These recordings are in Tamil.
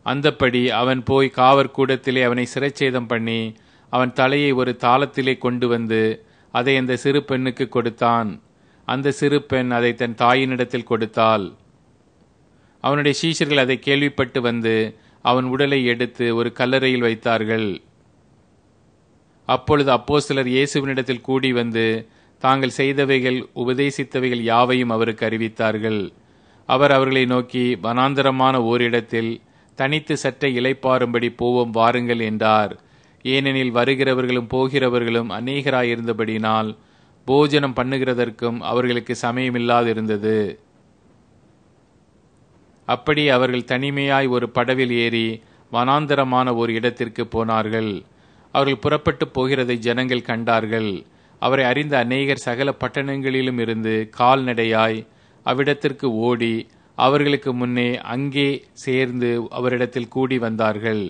அந்தப்படி அவன் போய் காவற்கூடத்திலே அவனை சிறைச்சேதம் பண்ணி அவன் தலையை ஒரு தாளத்திலே கொண்டு வந்து அதை அந்த சிறு பெண்ணுக்கு கொடுத்தான் அந்த சிறு பெண் அதை தன் தாயினிடத்தில் கொடுத்தாள் அவனுடைய சீஷர்கள் அதை கேள்விப்பட்டு வந்து அவன் உடலை எடுத்து ஒரு கல்லறையில் வைத்தார்கள் அப்பொழுது அப்போஸ்தலர் இயேசுவினிடத்தில் கூடி வந்து தாங்கள் செய்தவைகள் உபதேசித்தவைகள் யாவையும் அவருக்கு அறிவித்தார்கள் அவர் அவர்களை நோக்கி வனாந்தரமான ஓரிடத்தில் தனித்து சற்றை இலைப்பாரும்படி போவோம் வாருங்கள் என்றார் ஏனெனில் வருகிறவர்களும் போகிறவர்களும் அநேகராயிருந்தபடினால் போஜனம் பண்ணுகிறதற்கும் அவர்களுக்கு சமயமில்லாதிருந்தது அப்படி அவர்கள் தனிமையாய் ஒரு படவில் ஏறி வனாந்தரமான ஒரு இடத்திற்கு போனார்கள் அவர்கள் புறப்பட்டு போகிறதை ஜனங்கள் கண்டார்கள் அவரை அறிந்த அநேகர் சகல பட்டணங்களிலும் இருந்து கால்நடையாய் அவ்விடத்திற்கு ஓடி அவர்களுக்கு முன்னே அங்கே சேர்ந்து அவரிடத்தில் கூடி வந்தார்கள்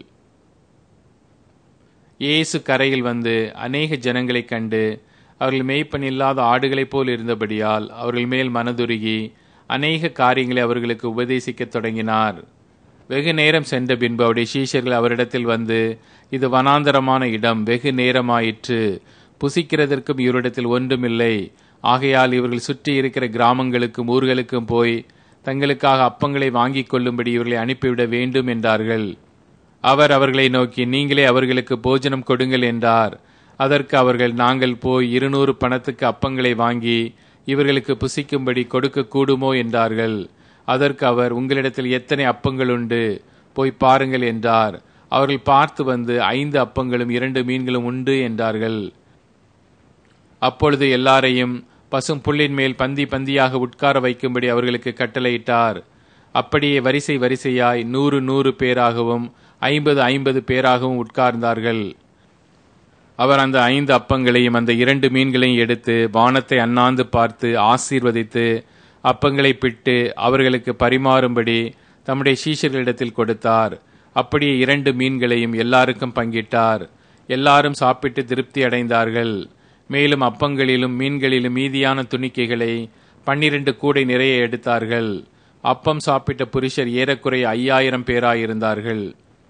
இயேசு கரையில் வந்து அநேக ஜனங்களைக் கண்டு அவர்கள் மேய்ப்பன் இல்லாத ஆடுகளைப் போல் இருந்தபடியால் அவர்கள் மேல் மனதுருகி அநேக காரியங்களை அவர்களுக்கு உபதேசிக்கத் தொடங்கினார் வெகு நேரம் சென்ற பின்பு அவருடைய சீஷர்கள் அவரிடத்தில் வந்து இது வனாந்தரமான இடம் வெகு நேரமாயிற்று புசிக்கிறதற்கும் இவரிடத்தில் ஒன்றுமில்லை ஆகையால் இவர்கள் சுற்றி இருக்கிற கிராமங்களுக்கும் ஊர்களுக்கும் போய் தங்களுக்காக அப்பங்களை வாங்கிக் கொள்ளும்படி இவர்களை அனுப்பிவிட வேண்டும் என்றார்கள் அவர் அவர்களை நோக்கி நீங்களே அவர்களுக்கு போஜனம் கொடுங்கள் என்றார் அதற்கு அவர்கள் நாங்கள் போய் இருநூறு பணத்துக்கு அப்பங்களை வாங்கி இவர்களுக்கு புசிக்கும்படி கொடுக்க கூடுமோ என்றார்கள் அதற்கு அவர் உங்களிடத்தில் எத்தனை அப்பங்கள் உண்டு போய் பாருங்கள் என்றார் அவர்கள் பார்த்து வந்து ஐந்து அப்பங்களும் இரண்டு மீன்களும் உண்டு என்றார்கள் அப்பொழுது எல்லாரையும் பசும் புல்லின் மேல் பந்தி பந்தியாக உட்கார வைக்கும்படி அவர்களுக்கு கட்டளையிட்டார் அப்படியே வரிசை வரிசையாய் நூறு நூறு பேராகவும் ஐம்பது ஐம்பது பேராகவும் உட்கார்ந்தார்கள் அவர் அந்த ஐந்து அப்பங்களையும் அந்த இரண்டு மீன்களையும் எடுத்து வானத்தை அண்ணாந்து பார்த்து ஆசீர்வதித்து அப்பங்களை பிட்டு அவர்களுக்கு பரிமாறும்படி தம்முடைய சீஷர்களிடத்தில் கொடுத்தார் அப்படியே இரண்டு மீன்களையும் எல்லாருக்கும் பங்கிட்டார் எல்லாரும் சாப்பிட்டு திருப்தி அடைந்தார்கள் மேலும் அப்பங்களிலும் மீன்களிலும் மீதியான துணிக்கைகளை பன்னிரண்டு கூடை நிறைய எடுத்தார்கள் அப்பம் சாப்பிட்ட புருஷர் ஏறக்குறைய ஐயாயிரம் பேராயிருந்தார்கள்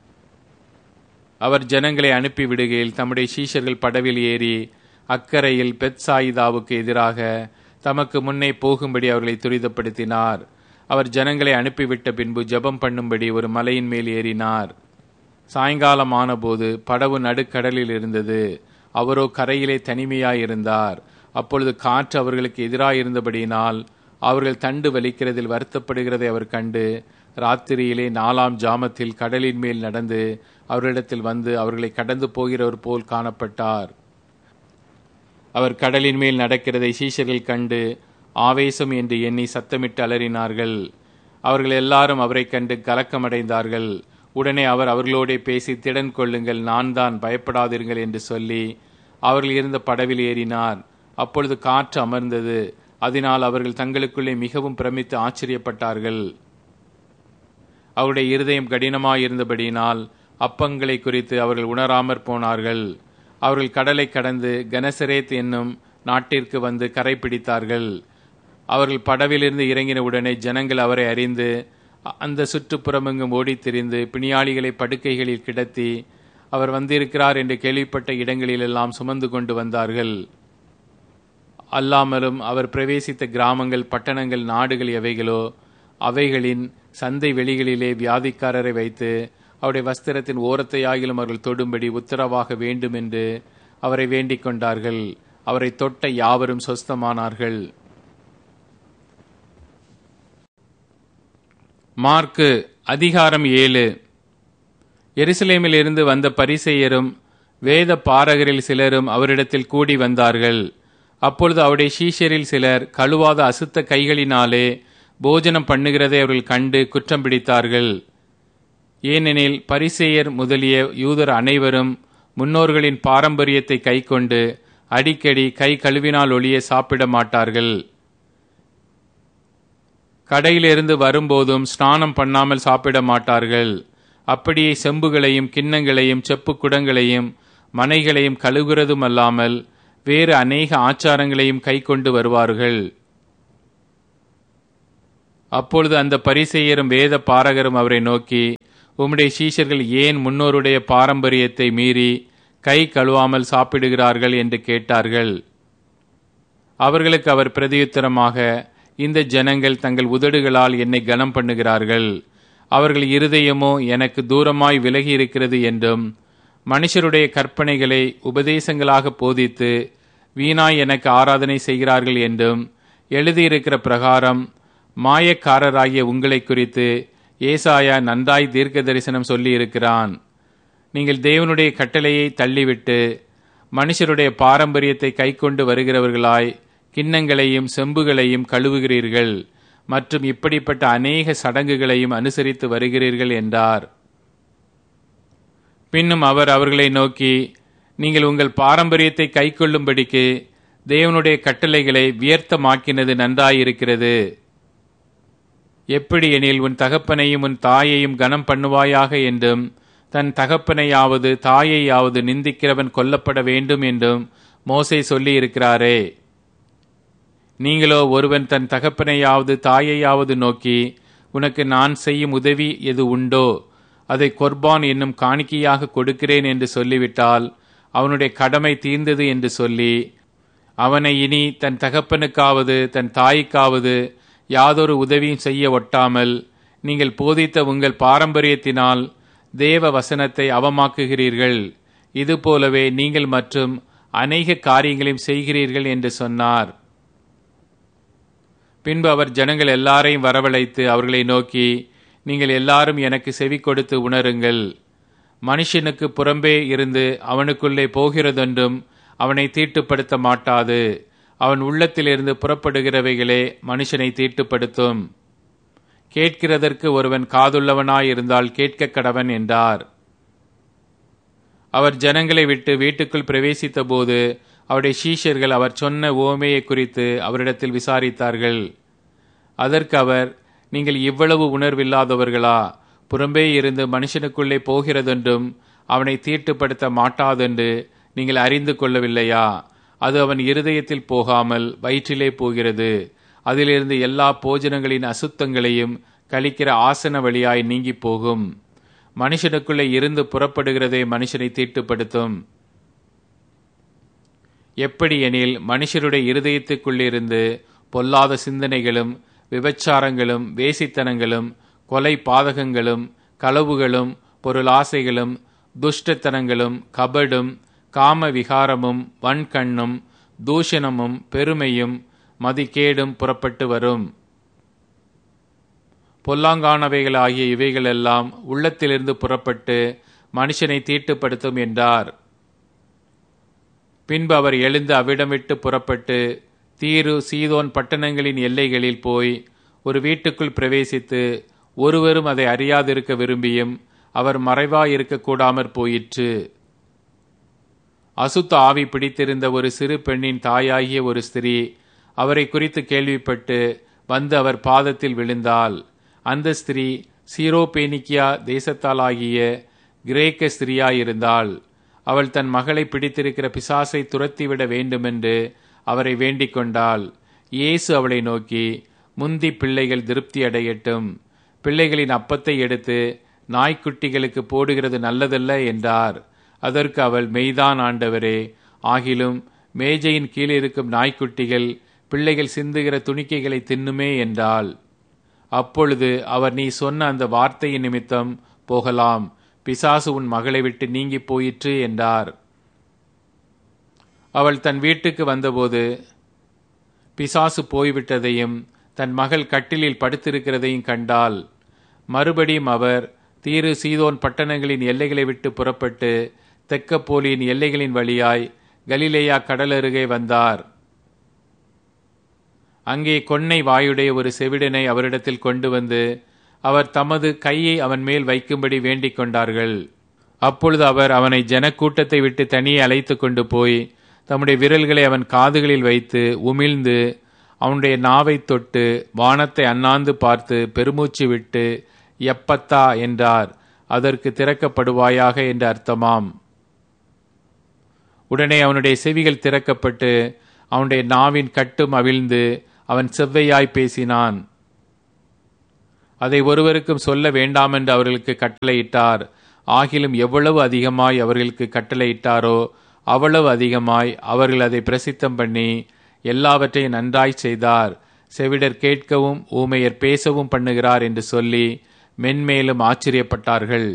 அவர் ஜனங்களை அனுப்பி விடுகையில் தம்முடைய சீஷர்கள் படவில் ஏறி அக்கறையில் பெத்சாயிதாவுக்கு எதிராக தமக்கு முன்னே போகும்படி அவர்களை துரிதப்படுத்தினார் அவர் ஜனங்களை அனுப்பிவிட்ட பின்பு ஜெபம் பண்ணும்படி ஒரு மலையின் மேல் ஏறினார் சாயங்காலம் ஆனபோது படவு நடுக்கடலில் இருந்தது அவரோ கரையிலே தனிமையாயிருந்தார் அப்பொழுது காற்று அவர்களுக்கு எதிராயிருந்தபடியினால் அவர்கள் தண்டு வலிக்கிறதில் வருத்தப்படுகிறதை அவர் கண்டு ராத்திரியிலே நாலாம் ஜாமத்தில் கடலின் மேல் நடந்து அவரிடத்தில் வந்து அவர்களை கடந்து போகிறவர் போல் காணப்பட்டார் அவர் கடலின் மேல் நடக்கிறதை சீஷர்கள் கண்டு ஆவேசம் என்று எண்ணி சத்தமிட்டு அலறினார்கள் அவர்கள் எல்லாரும் அவரை கண்டு கலக்கமடைந்தார்கள் உடனே அவர் அவர்களோடே பேசி திடன் கொள்ளுங்கள் நான் தான் பயப்படாதீர்கள் என்று சொல்லி அவர்கள் இருந்த படவில் ஏறினார் அப்பொழுது காற்று அமர்ந்தது அதனால் அவர்கள் தங்களுக்குள்ளே மிகவும் பிரமித்து ஆச்சரியப்பட்டார்கள் அவருடைய இருதயம் கடினமாயிருந்தபடியினால் அப்பங்களை குறித்து அவர்கள் உணராமற் போனார்கள் அவர்கள் கடலை கடந்து கனசரேத் என்னும் நாட்டிற்கு வந்து கரை பிடித்தார்கள் அவர்கள் படவிலிருந்து இறங்கின உடனே ஜனங்கள் அவரை அறிந்து அந்த சுற்றுப்புறமெங்கும் ஓடித் திரிந்து பிணியாளிகளை படுக்கைகளில் கிடத்தி அவர் வந்திருக்கிறார் என்று கேள்விப்பட்ட இடங்களிலெல்லாம் சுமந்து கொண்டு வந்தார்கள் அல்லாமலும் அவர் பிரவேசித்த கிராமங்கள் பட்டணங்கள் நாடுகள் எவைகளோ அவைகளின் சந்தை வெளிகளிலே வியாதிக்காரரை வைத்து அவருடைய வஸ்திரத்தின் ஓரத்தையாகிலும் அவர்கள் தொடும்படி உத்தரவாக வேண்டும் என்று அவரை வேண்டிக் கொண்டார்கள் அவரை தொட்ட யாவரும் சொஸ்தமானார்கள் மார்க்கு அதிகாரம் ஏழு எருசலேமில் இருந்து வந்த பரிசெயரும் வேத பாரகரில் சிலரும் அவரிடத்தில் கூடி வந்தார்கள் அப்பொழுது அவருடைய சீஷரில் சிலர் கழுவாத அசுத்த கைகளினாலே போஜனம் பண்ணுகிறதை அவர்கள் கண்டு குற்றம் பிடித்தார்கள் ஏனெனில் பரிசேயர் முதலிய யூதர் அனைவரும் முன்னோர்களின் பாரம்பரியத்தை கைக்கொண்டு அடிக்கடி கை கழுவினால் ஒளிய சாப்பிட மாட்டார்கள் கடையிலிருந்து வரும்போதும் ஸ்நானம் பண்ணாமல் சாப்பிட மாட்டார்கள் அப்படியே செம்புகளையும் கிண்ணங்களையும் செப்பு குடங்களையும் மனைகளையும் கழுகுறதும் அல்லாமல் வேறு அநேக ஆச்சாரங்களையும் கை கொண்டு வருவார்கள் அப்பொழுது அந்த பரிசெயரும் வேத பாரகரும் அவரை நோக்கி உம்முடைய சீஷர்கள் ஏன் முன்னோருடைய பாரம்பரியத்தை மீறி கை கழுவாமல் சாப்பிடுகிறார்கள் என்று கேட்டார்கள் அவர்களுக்கு அவர் பிரதியுத்தரமாக இந்த ஜனங்கள் தங்கள் உதடுகளால் என்னை கனம் பண்ணுகிறார்கள் அவர்கள் இருதயமோ எனக்கு தூரமாய் விலகி இருக்கிறது என்றும் மனுஷருடைய கற்பனைகளை உபதேசங்களாக போதித்து வீணாய் எனக்கு ஆராதனை செய்கிறார்கள் என்றும் எழுதியிருக்கிற பிரகாரம் மாயக்காரராகிய உங்களை குறித்து ஏசாயா நன்றாய் தீர்க்க தரிசனம் சொல்லியிருக்கிறான் நீங்கள் தேவனுடைய கட்டளையை தள்ளிவிட்டு மனுஷருடைய பாரம்பரியத்தை கைக்கொண்டு வருகிறவர்களாய் கிண்ணங்களையும் செம்புகளையும் கழுவுகிறீர்கள் மற்றும் இப்படிப்பட்ட அநேக சடங்குகளையும் அனுசரித்து வருகிறீர்கள் என்றார் பின்னும் அவர் அவர்களை நோக்கி நீங்கள் உங்கள் பாரம்பரியத்தை கைக்கொள்ளும்படிக்கு தேவனுடைய கட்டளைகளை வியர்த்தமாக்கினது நன்றாயிருக்கிறது எப்படி எனில் உன் தகப்பனையும் உன் தாயையும் கனம் பண்ணுவாயாக என்றும் தன் தகப்பனையாவது தாயையாவது நிந்திக்கிறவன் கொல்லப்பட வேண்டும் என்றும் மோசே சொல்லி இருக்கிறாரே நீங்களோ ஒருவன் தன் தகப்பனையாவது தாயையாவது நோக்கி உனக்கு நான் செய்யும் உதவி எது உண்டோ அதை கொர்பான் என்னும் காணிக்கையாக கொடுக்கிறேன் என்று சொல்லிவிட்டால் அவனுடைய கடமை தீர்ந்தது என்று சொல்லி அவனை இனி தன் தகப்பனுக்காவது தன் தாய்க்காவது யாதொரு உதவியும் செய்ய ஒட்டாமல் நீங்கள் போதித்த உங்கள் பாரம்பரியத்தினால் தேவ வசனத்தை அவமாக்குகிறீர்கள் இதுபோலவே நீங்கள் மற்றும் அநேக காரியங்களையும் செய்கிறீர்கள் என்று சொன்னார் பின்பு அவர் ஜனங்கள் எல்லாரையும் வரவழைத்து அவர்களை நோக்கி நீங்கள் எல்லாரும் எனக்கு செவி கொடுத்து உணருங்கள் மனுஷனுக்கு புறம்பே இருந்து அவனுக்குள்ளே போகிறதென்றும் அவனை தீட்டுப்படுத்த மாட்டாது அவன் உள்ளத்திலிருந்து புறப்படுகிறவைகளே மனுஷனை தீட்டுப்படுத்தும் கேட்கிறதற்கு ஒருவன் காதுள்ளவனாயிருந்தால் கேட்க கடவன் என்றார் அவர் ஜனங்களை விட்டு வீட்டுக்குள் பிரவேசித்த போது அவருடைய சீஷர்கள் அவர் சொன்ன ஓமையை குறித்து அவரிடத்தில் விசாரித்தார்கள் அதற்கு அவர் நீங்கள் இவ்வளவு உணர்வில்லாதவர்களா புறம்பே இருந்து மனுஷனுக்குள்ளே போகிறதென்றும் அவனை தீட்டுப்படுத்த மாட்டாதென்று நீங்கள் அறிந்து கொள்ளவில்லையா அது அவன் இருதயத்தில் போகாமல் வயிற்றிலே போகிறது அதிலிருந்து எல்லா போஜனங்களின் அசுத்தங்களையும் கழிக்கிற ஆசன வழியாய் நீங்கி போகும் மனுஷனுக்குள்ளே இருந்து புறப்படுகிறதே மனுஷனை தீட்டுப்படுத்தும் எப்படி எனில் மனுஷருடைய இருதயத்துக்குள்ளிருந்து பொல்லாத சிந்தனைகளும் விபச்சாரங்களும் வேசித்தனங்களும் கொலை பாதகங்களும் களவுகளும் பொருளாசைகளும் துஷ்டத்தனங்களும் கபடும் காம விகாரமும் வன்கண்ணும் தூஷணமும் பெருமையும் மதிக்கேடும் புறப்பட்டு வரும் பொல்லாங்கானவைகளாகிய இவைகளெல்லாம் உள்ளத்திலிருந்து புறப்பட்டு மனுஷனை தீட்டுப்படுத்தும் என்றார் பின்பு அவர் எழுந்து அவ்விடம் விட்டு புறப்பட்டு தீரு சீதோன் பட்டணங்களின் எல்லைகளில் போய் ஒரு வீட்டுக்குள் பிரவேசித்து ஒருவரும் அதை அறியாதிருக்க விரும்பியும் அவர் மறைவாயிருக்க கூடாமற் போயிற்று அசுத்த ஆவி பிடித்திருந்த ஒரு சிறு பெண்ணின் தாயாகிய ஒரு ஸ்திரீ அவரை குறித்து கேள்விப்பட்டு வந்து அவர் பாதத்தில் விழுந்தாள் அந்த ஸ்திரீ சீரோபேனிக்கியா தேசத்தாலாகிய கிரேக்க ஸ்திரியாயிருந்தாள் அவள் தன் மகளை பிடித்திருக்கிற பிசாசை துரத்திவிட வேண்டுமென்று அவரை வேண்டிக் கொண்டாள் இயேசு அவளை நோக்கி முந்தி பிள்ளைகள் திருப்தி அடையட்டும் பிள்ளைகளின் அப்பத்தை எடுத்து நாய்க்குட்டிகளுக்கு போடுகிறது நல்லதல்ல என்றார் அதற்கு அவள் மெய்தான் ஆண்டவரே ஆகிலும் மேஜையின் கீழ் இருக்கும் நாய்க்குட்டிகள் பிள்ளைகள் சிந்துகிற துணிக்கைகளை தின்னுமே என்றாள் அப்பொழுது அவர் நீ சொன்ன அந்த வார்த்தையின் நிமித்தம் போகலாம் பிசாசு உன் மகளை விட்டு நீங்கி போயிற்று என்றார் அவள் தன் வீட்டுக்கு வந்தபோது பிசாசு போய்விட்டதையும் தன் மகள் கட்டிலில் படுத்திருக்கிறதையும் கண்டாள் மறுபடியும் அவர் தீரு சீதோன் பட்டணங்களின் எல்லைகளை விட்டு புறப்பட்டு தெக்கப்போலியின் எல்லைகளின் வழியாய் கலிலேயா கடலருகே வந்தார் அங்கே கொன்னை வாயுடைய ஒரு செவிடனை அவரிடத்தில் கொண்டு வந்து அவர் தமது கையை அவன் மேல் வைக்கும்படி வேண்டிக் கொண்டார்கள் அப்பொழுது அவர் அவனை ஜனக்கூட்டத்தை விட்டு தனியே அழைத்து கொண்டு போய் தம்முடைய விரல்களை அவன் காதுகளில் வைத்து உமிழ்ந்து அவனுடைய நாவை தொட்டு வானத்தை அண்ணாந்து பார்த்து பெருமூச்சு விட்டு எப்பத்தா என்றார் அதற்கு திறக்கப்படுவாயாக என்று அர்த்தமாம் உடனே அவனுடைய செவிகள் திறக்கப்பட்டு அவனுடைய நாவின் கட்டும் அவிழ்ந்து அவன் செவ்வையாய் பேசினான் அதை ஒருவருக்கும் சொல்ல வேண்டாமென்று அவர்களுக்கு கட்டளையிட்டார் ஆகிலும் எவ்வளவு அதிகமாய் அவர்களுக்கு கட்டளையிட்டாரோ அவ்வளவு அதிகமாய் அவர்கள் அதை பிரசித்தம் பண்ணி எல்லாவற்றையும் நன்றாய் செய்தார் செவிடர் கேட்கவும் ஊமையர் பேசவும் பண்ணுகிறார் என்று சொல்லி மென்மேலும் ஆச்சரியப்பட்டார்கள்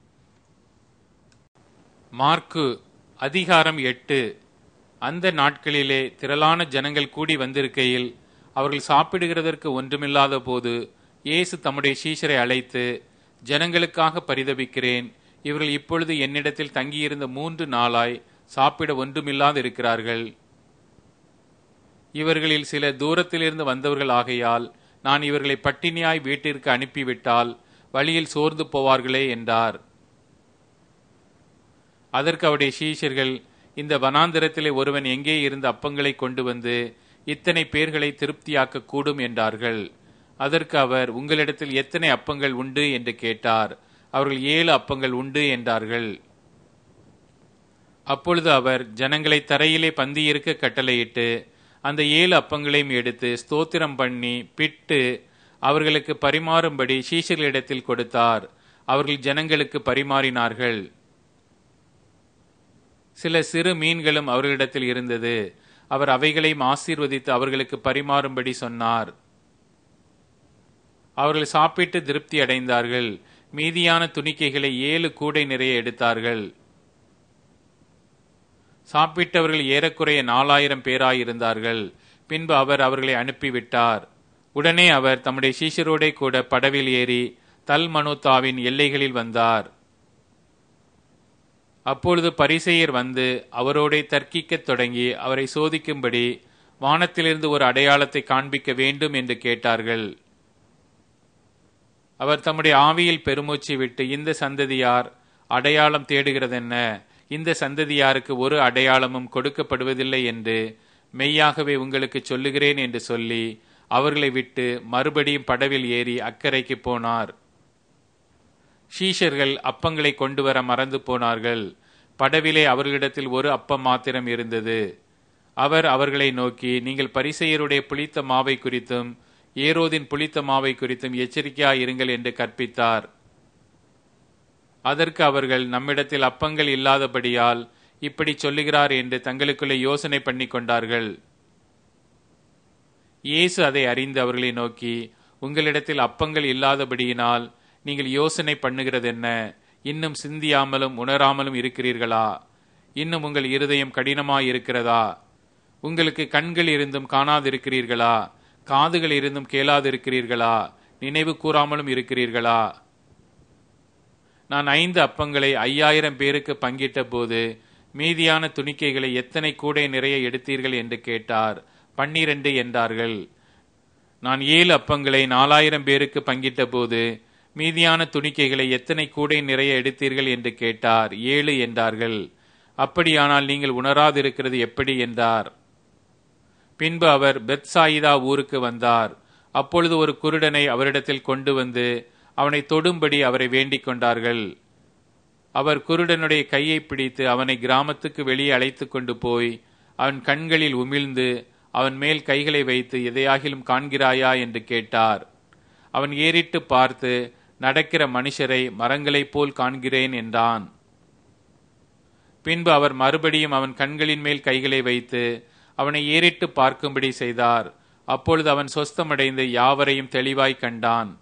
மார்க்கு அதிகாரம் எட்டு அந்த நாட்களிலே திரளான ஜனங்கள் கூடி வந்திருக்கையில் அவர்கள் சாப்பிடுகிறதற்கு ஒன்றுமில்லாத போது இயேசு தம்முடைய சீஷரை அழைத்து ஜனங்களுக்காக பரிதபிக்கிறேன் இவர்கள் இப்பொழுது என்னிடத்தில் தங்கியிருந்த மூன்று நாளாய் சாப்பிட ஒன்றுமில்லாது இருக்கிறார்கள் இவர்களில் சில தூரத்திலிருந்து வந்தவர்கள் ஆகையால் நான் இவர்களை பட்டினியாய் வீட்டிற்கு அனுப்பிவிட்டால் வழியில் சோர்ந்து போவார்களே என்றார் அதற்கு அவருடைய சீஷர்கள் இந்த வனாந்திரத்திலே ஒருவன் எங்கே இருந்து அப்பங்களை கொண்டு வந்து இத்தனை பேர்களை திருப்தியாக்க கூடும் என்றார்கள் அதற்கு அவர் உங்களிடத்தில் எத்தனை அப்பங்கள் உண்டு என்று கேட்டார் அவர்கள் ஏழு அப்பங்கள் உண்டு என்றார்கள் அப்பொழுது அவர் ஜனங்களை தரையிலே பந்தியிருக்க கட்டளையிட்டு அந்த ஏழு அப்பங்களையும் எடுத்து ஸ்தோத்திரம் பண்ணி பிட்டு அவர்களுக்கு பரிமாறும்படி சீஷர்களிடத்தில் கொடுத்தார் அவர்கள் ஜனங்களுக்கு பரிமாறினார்கள் சில சிறு மீன்களும் அவர்களிடத்தில் இருந்தது அவர் அவைகளையும் ஆசீர்வதித்து அவர்களுக்கு பரிமாறும்படி சொன்னார் அவர்கள் சாப்பிட்டு திருப்தி அடைந்தார்கள் மீதியான துணிக்கைகளை ஏழு கூடை நிறைய எடுத்தார்கள் சாப்பிட்டவர்கள் ஏறக்குறைய நாலாயிரம் பேராயிருந்தார்கள் பின்பு அவர் அவர்களை அனுப்பிவிட்டார் உடனே அவர் தம்முடைய சீஷரோடே கூட படவில் ஏறி தல்மனோத்தாவின் எல்லைகளில் வந்தார் அப்பொழுது பரிசெயர் வந்து அவரோடே தர்க்கிக்கத் தொடங்கி அவரை சோதிக்கும்படி வானத்திலிருந்து ஒரு அடையாளத்தை காண்பிக்க வேண்டும் என்று கேட்டார்கள் அவர் தம்முடைய ஆவியில் பெருமூச்சு விட்டு இந்த சந்ததியார் அடையாளம் தேடுகிறதென்ன இந்த சந்ததியாருக்கு ஒரு அடையாளமும் கொடுக்கப்படுவதில்லை என்று மெய்யாகவே உங்களுக்கு சொல்லுகிறேன் என்று சொல்லி அவர்களை விட்டு மறுபடியும் படவில் ஏறி அக்கறைக்கு போனார் ஷீஷர்கள் அப்பங்களை கொண்டு வர மறந்து போனார்கள் படவிலே அவர்களிடத்தில் ஒரு அப்பம் மாத்திரம் இருந்தது அவர் அவர்களை நோக்கி நீங்கள் பரிசெயருடைய புளித்த மாவை குறித்தும் ஏரோதின் புளித்த மாவை குறித்தும் எச்சரிக்கையாய் இருங்கள் என்று கற்பித்தார் அதற்கு அவர்கள் நம்மிடத்தில் அப்பங்கள் இல்லாதபடியால் இப்படி சொல்லுகிறார் என்று தங்களுக்குள்ளே யோசனை பண்ணி கொண்டார்கள் இயேசு அதை அறிந்து அவர்களை நோக்கி உங்களிடத்தில் அப்பங்கள் இல்லாதபடியினால் நீங்கள் யோசனை பண்ணுகிறது என்ன இன்னும் சிந்தியாமலும் உணராமலும் இருக்கிறீர்களா இன்னும் உங்கள் இருதயம் கடினமாய் இருக்கிறதா உங்களுக்கு கண்கள் இருந்தும் காணாதிருக்கிறீர்களா காதுகள் இருந்தும் கேளாதிருக்கிறீர்களா நினைவு கூறாமலும் இருக்கிறீர்களா நான் ஐந்து அப்பங்களை ஐயாயிரம் பேருக்கு பங்கிட்ட போது மீதியான துணிக்கைகளை எத்தனை கூடை நிறைய எடுத்தீர்கள் என்று கேட்டார் பன்னிரண்டு என்றார்கள் நான் ஏழு அப்பங்களை நாலாயிரம் பேருக்கு பங்கிட்ட போது மீதியான துணிக்கைகளை எத்தனை கூடை நிறைய எடுத்தீர்கள் என்று கேட்டார் ஏழு என்றார்கள் அப்படியானால் நீங்கள் உணராதிருக்கிறது எப்படி என்றார் பின்பு அவர் பெத்சாயிதா ஊருக்கு வந்தார் அப்பொழுது ஒரு குருடனை அவரிடத்தில் கொண்டு வந்து அவனை தொடும்படி அவரை வேண்டிக் கொண்டார்கள் அவர் குருடனுடைய கையை பிடித்து அவனை கிராமத்துக்கு வெளியே அழைத்து கொண்டு போய் அவன் கண்களில் உமிழ்ந்து அவன் மேல் கைகளை வைத்து எதையாகிலும் காண்கிறாயா என்று கேட்டார் அவன் ஏறிட்டு பார்த்து நடக்கிற மனுஷரை மரங்களைப் போல் காண்கிறேன் என்றான் பின்பு அவர் மறுபடியும் அவன் கண்களின் மேல் கைகளை வைத்து அவனை ஏறிட்டு பார்க்கும்படி செய்தார் அப்பொழுது அவன் சொஸ்தமடைந்து யாவரையும் தெளிவாய் கண்டான்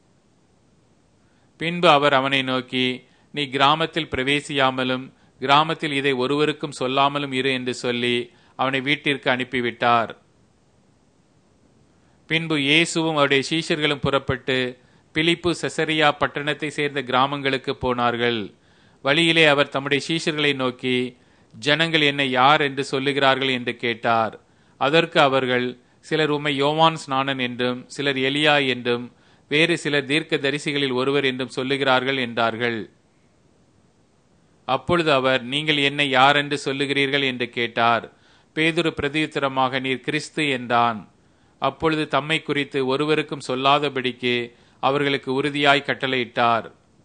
பின்பு அவர் அவனை நோக்கி நீ கிராமத்தில் பிரவேசியாமலும் கிராமத்தில் இதை ஒருவருக்கும் சொல்லாமலும் இரு என்று சொல்லி அவனை வீட்டிற்கு அனுப்பிவிட்டார் பின்பு இயேசுவும் அவருடைய சீஷர்களும் புறப்பட்டு பிலிப்பு செசரியா பட்டணத்தை சேர்ந்த கிராமங்களுக்கு போனார்கள் வழியிலே அவர் தம்முடைய சீஷர்களை நோக்கி ஜனங்கள் என்னை யார் என்று சொல்லுகிறார்கள் என்று கேட்டார் அதற்கு அவர்கள் சிலர் உம்மை யோவான் ஸ்நானன் என்றும் சிலர் எலியா என்றும் வேறு சிலர் தீர்க்க தரிசிகளில் ஒருவர் என்றும் சொல்லுகிறார்கள் என்றார்கள் அப்பொழுது அவர் நீங்கள் என்னை யார் என்று சொல்லுகிறீர்கள் என்று கேட்டார் பேதுரு பிரதியுத்தரமாக நீர் கிறிஸ்து என்றான் அப்பொழுது தம்மை குறித்து ஒருவருக்கும் சொல்லாதபடிக்கு அவர்களுக்கு உறுதியாய் கட்டளையிட்டார்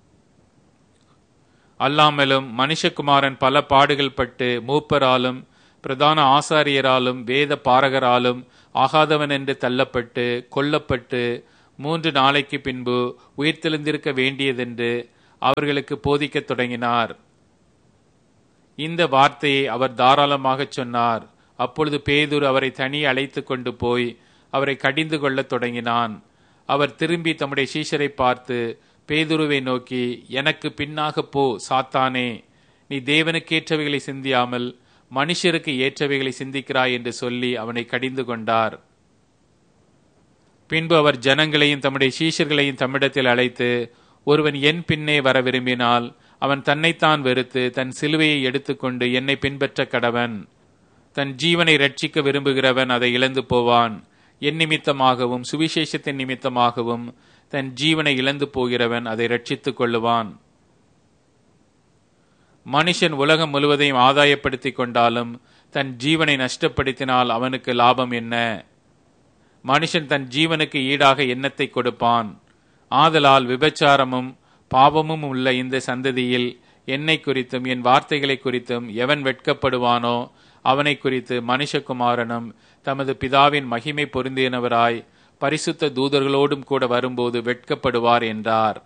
அல்லாமலும் மனுஷகுமாரன் பல பாடுகள் பட்டு மூப்பராலும் பிரதான ஆசாரியராலும் வேத பாரகராலும் ஆகாதவன் என்று தள்ளப்பட்டு கொல்லப்பட்டு மூன்று நாளைக்கு பின்பு உயிர்த்தெழுந்திருக்க வேண்டியதென்று அவர்களுக்கு போதிக்கத் தொடங்கினார் இந்த வார்த்தையை அவர் தாராளமாகச் சொன்னார் அப்பொழுது பேதுரு அவரை தனி அழைத்து கொண்டு போய் அவரை கடிந்து கொள்ளத் தொடங்கினான் அவர் திரும்பி தம்முடைய சீஷரை பார்த்து பேதுருவை நோக்கி எனக்கு பின்னாக போ சாத்தானே நீ தேவனுக்கேற்றவைகளை சிந்தியாமல் மனுஷருக்கு ஏற்றவைகளை சிந்திக்கிறாய் என்று சொல்லி அவனை கடிந்து கொண்டார் பின்பு அவர் ஜனங்களையும் தம்முடைய சீஷர்களையும் தம்மிடத்தில் அழைத்து ஒருவன் என் பின்னே வர விரும்பினால் அவன் தன்னைத்தான் வெறுத்து தன் சிலுவையை எடுத்துக்கொண்டு என்னை பின்பற்ற கடவன் தன் ஜீவனை ரட்சிக்க விரும்புகிறவன் அதை இழந்து போவான் என் நிமித்தமாகவும் சுவிசேஷத்தின் நிமித்தமாகவும் தன் ஜீவனை இழந்து போகிறவன் அதை ரட்சித்துக் கொள்ளுவான் மனுஷன் உலகம் முழுவதையும் ஆதாயப்படுத்திக் கொண்டாலும் தன் ஜீவனை நஷ்டப்படுத்தினால் அவனுக்கு லாபம் என்ன மனுஷன் தன் ஜீவனுக்கு ஈடாக எண்ணத்தை கொடுப்பான் ஆதலால் விபச்சாரமும் பாவமும் உள்ள இந்த சந்ததியில் என்னை குறித்தும் என் வார்த்தைகளை குறித்தும் எவன் வெட்கப்படுவானோ அவனை குறித்து மனுஷகுமாரனும் தமது பிதாவின் மகிமை பொருந்தியனவராய் பரிசுத்த தூதர்களோடும் கூட வரும்போது வெட்கப்படுவார் என்றார்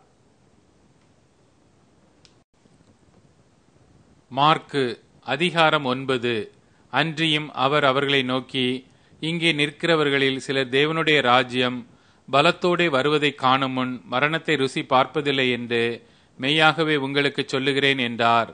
மார்க்கு அதிகாரம் ஒன்பது அன்றியும் அவர் அவர்களை நோக்கி இங்கே நிற்கிறவர்களில் சிலர் தேவனுடைய ராஜ்யம் பலத்தோடே வருவதை காணும் முன் மரணத்தை ருசி பார்ப்பதில்லை என்று மெய்யாகவே உங்களுக்கு சொல்லுகிறேன் என்றார்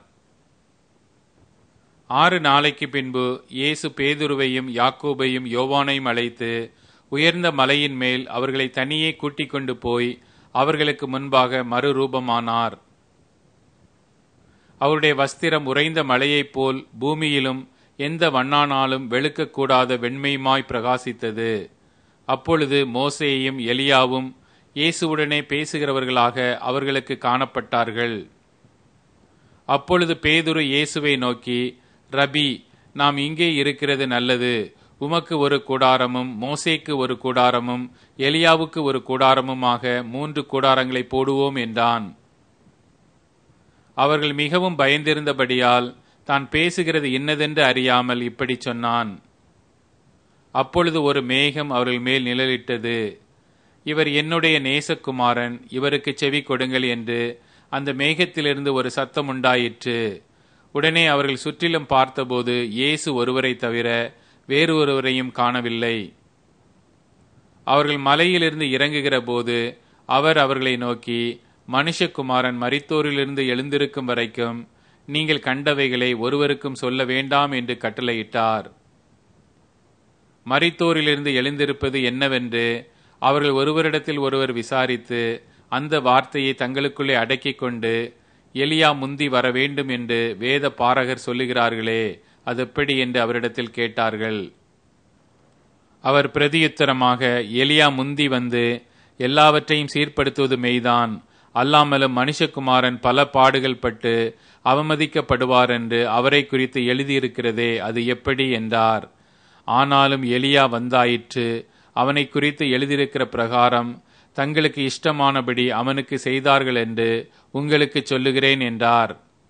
ஆறு நாளைக்கு பின்பு இயேசு பேதுருவையும் யாக்கோபையும் யோவானையும் அழைத்து உயர்ந்த மலையின் மேல் அவர்களை தனியே கூட்டிக் கொண்டு போய் அவர்களுக்கு முன்பாக மறுரூபமானார் அவருடைய வஸ்திரம் உறைந்த மலையைப் போல் பூமியிலும் எந்த வண்ணானாலும் வெளுக்கக்கூடாத வெண்மையுமாய் பிரகாசித்தது அப்பொழுது மோசேயும் எலியாவும் இயேசுவுடனே பேசுகிறவர்களாக அவர்களுக்கு காணப்பட்டார்கள் அப்பொழுது பேதுரு இயேசுவை நோக்கி ரபி நாம் இங்கே இருக்கிறது நல்லது உமக்கு ஒரு கூடாரமும் மோசேக்கு ஒரு கூடாரமும் எலியாவுக்கு ஒரு கூடாரமுமாக மூன்று கூடாரங்களை போடுவோம் என்றான் அவர்கள் மிகவும் பயந்திருந்தபடியால் தான் பேசுகிறது இன்னதென்று அறியாமல் இப்படி சொன்னான் அப்பொழுது ஒரு மேகம் அவர்கள் மேல் நிழலிட்டது இவர் என்னுடைய நேசகுமாரன் இவருக்கு செவி கொடுங்கள் என்று அந்த மேகத்திலிருந்து ஒரு சத்தம் உண்டாயிற்று உடனே அவர்கள் சுற்றிலும் பார்த்தபோது இயேசு ஒருவரை தவிர வேறு ஒருவரையும் காணவில்லை அவர்கள் மலையிலிருந்து இறங்குகிற போது அவர் அவர்களை நோக்கி மனுஷகுமாரன் மரித்தோரிலிருந்து எழுந்திருக்கும் வரைக்கும் நீங்கள் கண்டவைகளை ஒருவருக்கும் சொல்ல வேண்டாம் என்று கட்டளையிட்டார் மரித்தோரிலிருந்து எழுந்திருப்பது என்னவென்று அவர்கள் ஒருவரிடத்தில் ஒருவர் விசாரித்து அந்த வார்த்தையை தங்களுக்குள்ளே அடக்கிக் கொண்டு எலியா முந்தி வர வேண்டும் என்று வேத பாரகர் சொல்லுகிறார்களே அது எப்படி என்று அவரிடத்தில் கேட்டார்கள் அவர் பிரதியுத்தரமாக எலியா முந்தி வந்து எல்லாவற்றையும் சீர்படுத்துவது மெய்தான் அல்லாமலும் மனுஷகுமாரன் பல பாடுகள் பட்டு அவமதிக்கப்படுவார் என்று அவரை குறித்து எழுதியிருக்கிறதே அது எப்படி என்றார் ஆனாலும் எலியா வந்தாயிற்று அவனை குறித்து எழுதியிருக்கிற பிரகாரம் தங்களுக்கு இஷ்டமானபடி அவனுக்கு செய்தார்கள் என்று உங்களுக்கு சொல்லுகிறேன் என்றார்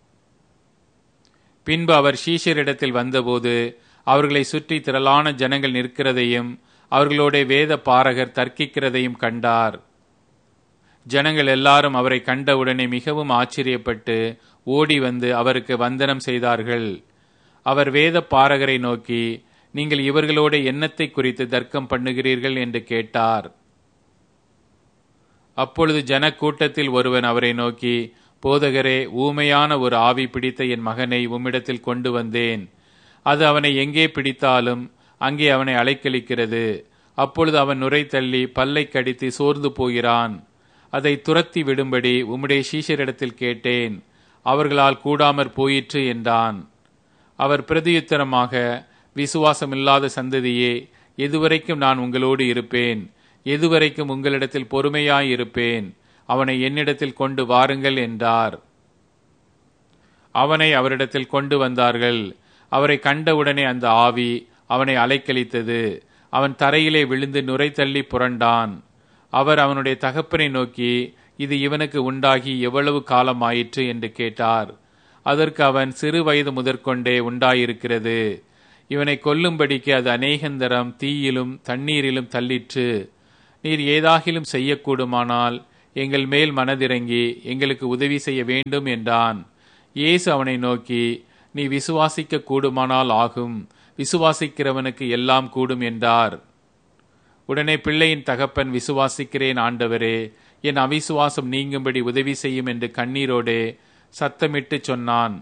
பின்பு அவர் ஷீஷரிடத்தில் வந்தபோது அவர்களை சுற்றி திரளான ஜனங்கள் நிற்கிறதையும் அவர்களோட வேத பாரகர் தர்க்கிக்கிறதையும் கண்டார் ஜனங்கள் எல்லாரும் அவரை கண்டவுடனே மிகவும் ஆச்சரியப்பட்டு ஓடி வந்து அவருக்கு வந்தனம் செய்தார்கள் அவர் வேத பாரகரை நோக்கி நீங்கள் இவர்களோட எண்ணத்தை குறித்து தர்க்கம் பண்ணுகிறீர்கள் என்று கேட்டார் அப்பொழுது ஜனக்கூட்டத்தில் ஒருவன் அவரை நோக்கி போதகரே ஊமையான ஒரு ஆவி பிடித்த என் மகனை உம்மிடத்தில் கொண்டு வந்தேன் அது அவனை எங்கே பிடித்தாலும் அங்கே அவனை அலைக்கழிக்கிறது அப்பொழுது அவன் நுரை தள்ளி பல்லை கடித்து சோர்ந்து போகிறான் அதை துரத்தி விடும்படி உம்முடைய சீஷரிடத்தில் கேட்டேன் அவர்களால் கூடாமற் போயிற்று என்றான் அவர் பிரதியுத்தரமாக விசுவாசமில்லாத சந்ததியே எதுவரைக்கும் நான் உங்களோடு இருப்பேன் எதுவரைக்கும் உங்களிடத்தில் பொறுமையாயிருப்பேன் அவனை என்னிடத்தில் கொண்டு வாருங்கள் என்றார் அவனை அவரிடத்தில் கொண்டு வந்தார்கள் அவரை கண்டவுடனே அந்த ஆவி அவனை அலைக்கழித்தது அவன் தரையிலே விழுந்து நுரை தள்ளி புரண்டான் அவர் அவனுடைய தகப்பனை நோக்கி இது இவனுக்கு உண்டாகி எவ்வளவு காலம் ஆயிற்று என்று கேட்டார் அதற்கு அவன் சிறு வயது முதற்கொண்டே உண்டாயிருக்கிறது இவனை கொல்லும்படிக்கு அது அநேகந்தரம் தீயிலும் தண்ணீரிலும் தள்ளிற்று நீர் ஏதாகிலும் செய்யக்கூடுமானால் எங்கள் மேல் மனதிறங்கி எங்களுக்கு உதவி செய்ய வேண்டும் என்றான் இயேசு அவனை நோக்கி நீ விசுவாசிக்க கூடுமானால் ஆகும் விசுவாசிக்கிறவனுக்கு எல்லாம் கூடும் என்றார் உடனே பிள்ளையின் தகப்பன் விசுவாசிக்கிறேன் ஆண்டவரே என் அவிசுவாசம் நீங்கும்படி உதவி செய்யும் என்று கண்ணீரோடே சத்தமிட்டு சொன்னான்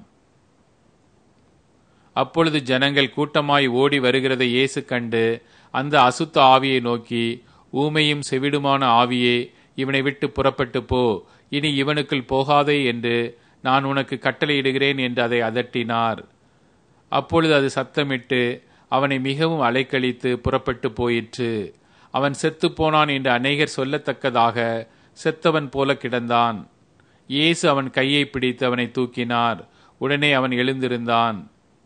அப்பொழுது ஜனங்கள் கூட்டமாய் ஓடி வருகிறதை இயேசு கண்டு அந்த அசுத்த ஆவியை நோக்கி ஊமையும் செவிடுமான ஆவியே இவனை விட்டு புறப்பட்டு போ இனி இவனுக்குள் போகாதே என்று நான் உனக்கு கட்டளையிடுகிறேன் என்று அதை அதட்டினார் அப்பொழுது அது சத்தமிட்டு அவனை மிகவும் அலைக்கழித்து புறப்பட்டு போயிற்று அவன் செத்துப்போனான் என்று அநேகர் சொல்லத்தக்கதாக செத்தவன் போல கிடந்தான் இயேசு அவன் கையை பிடித்து அவனை தூக்கினார் உடனே அவன் எழுந்திருந்தான்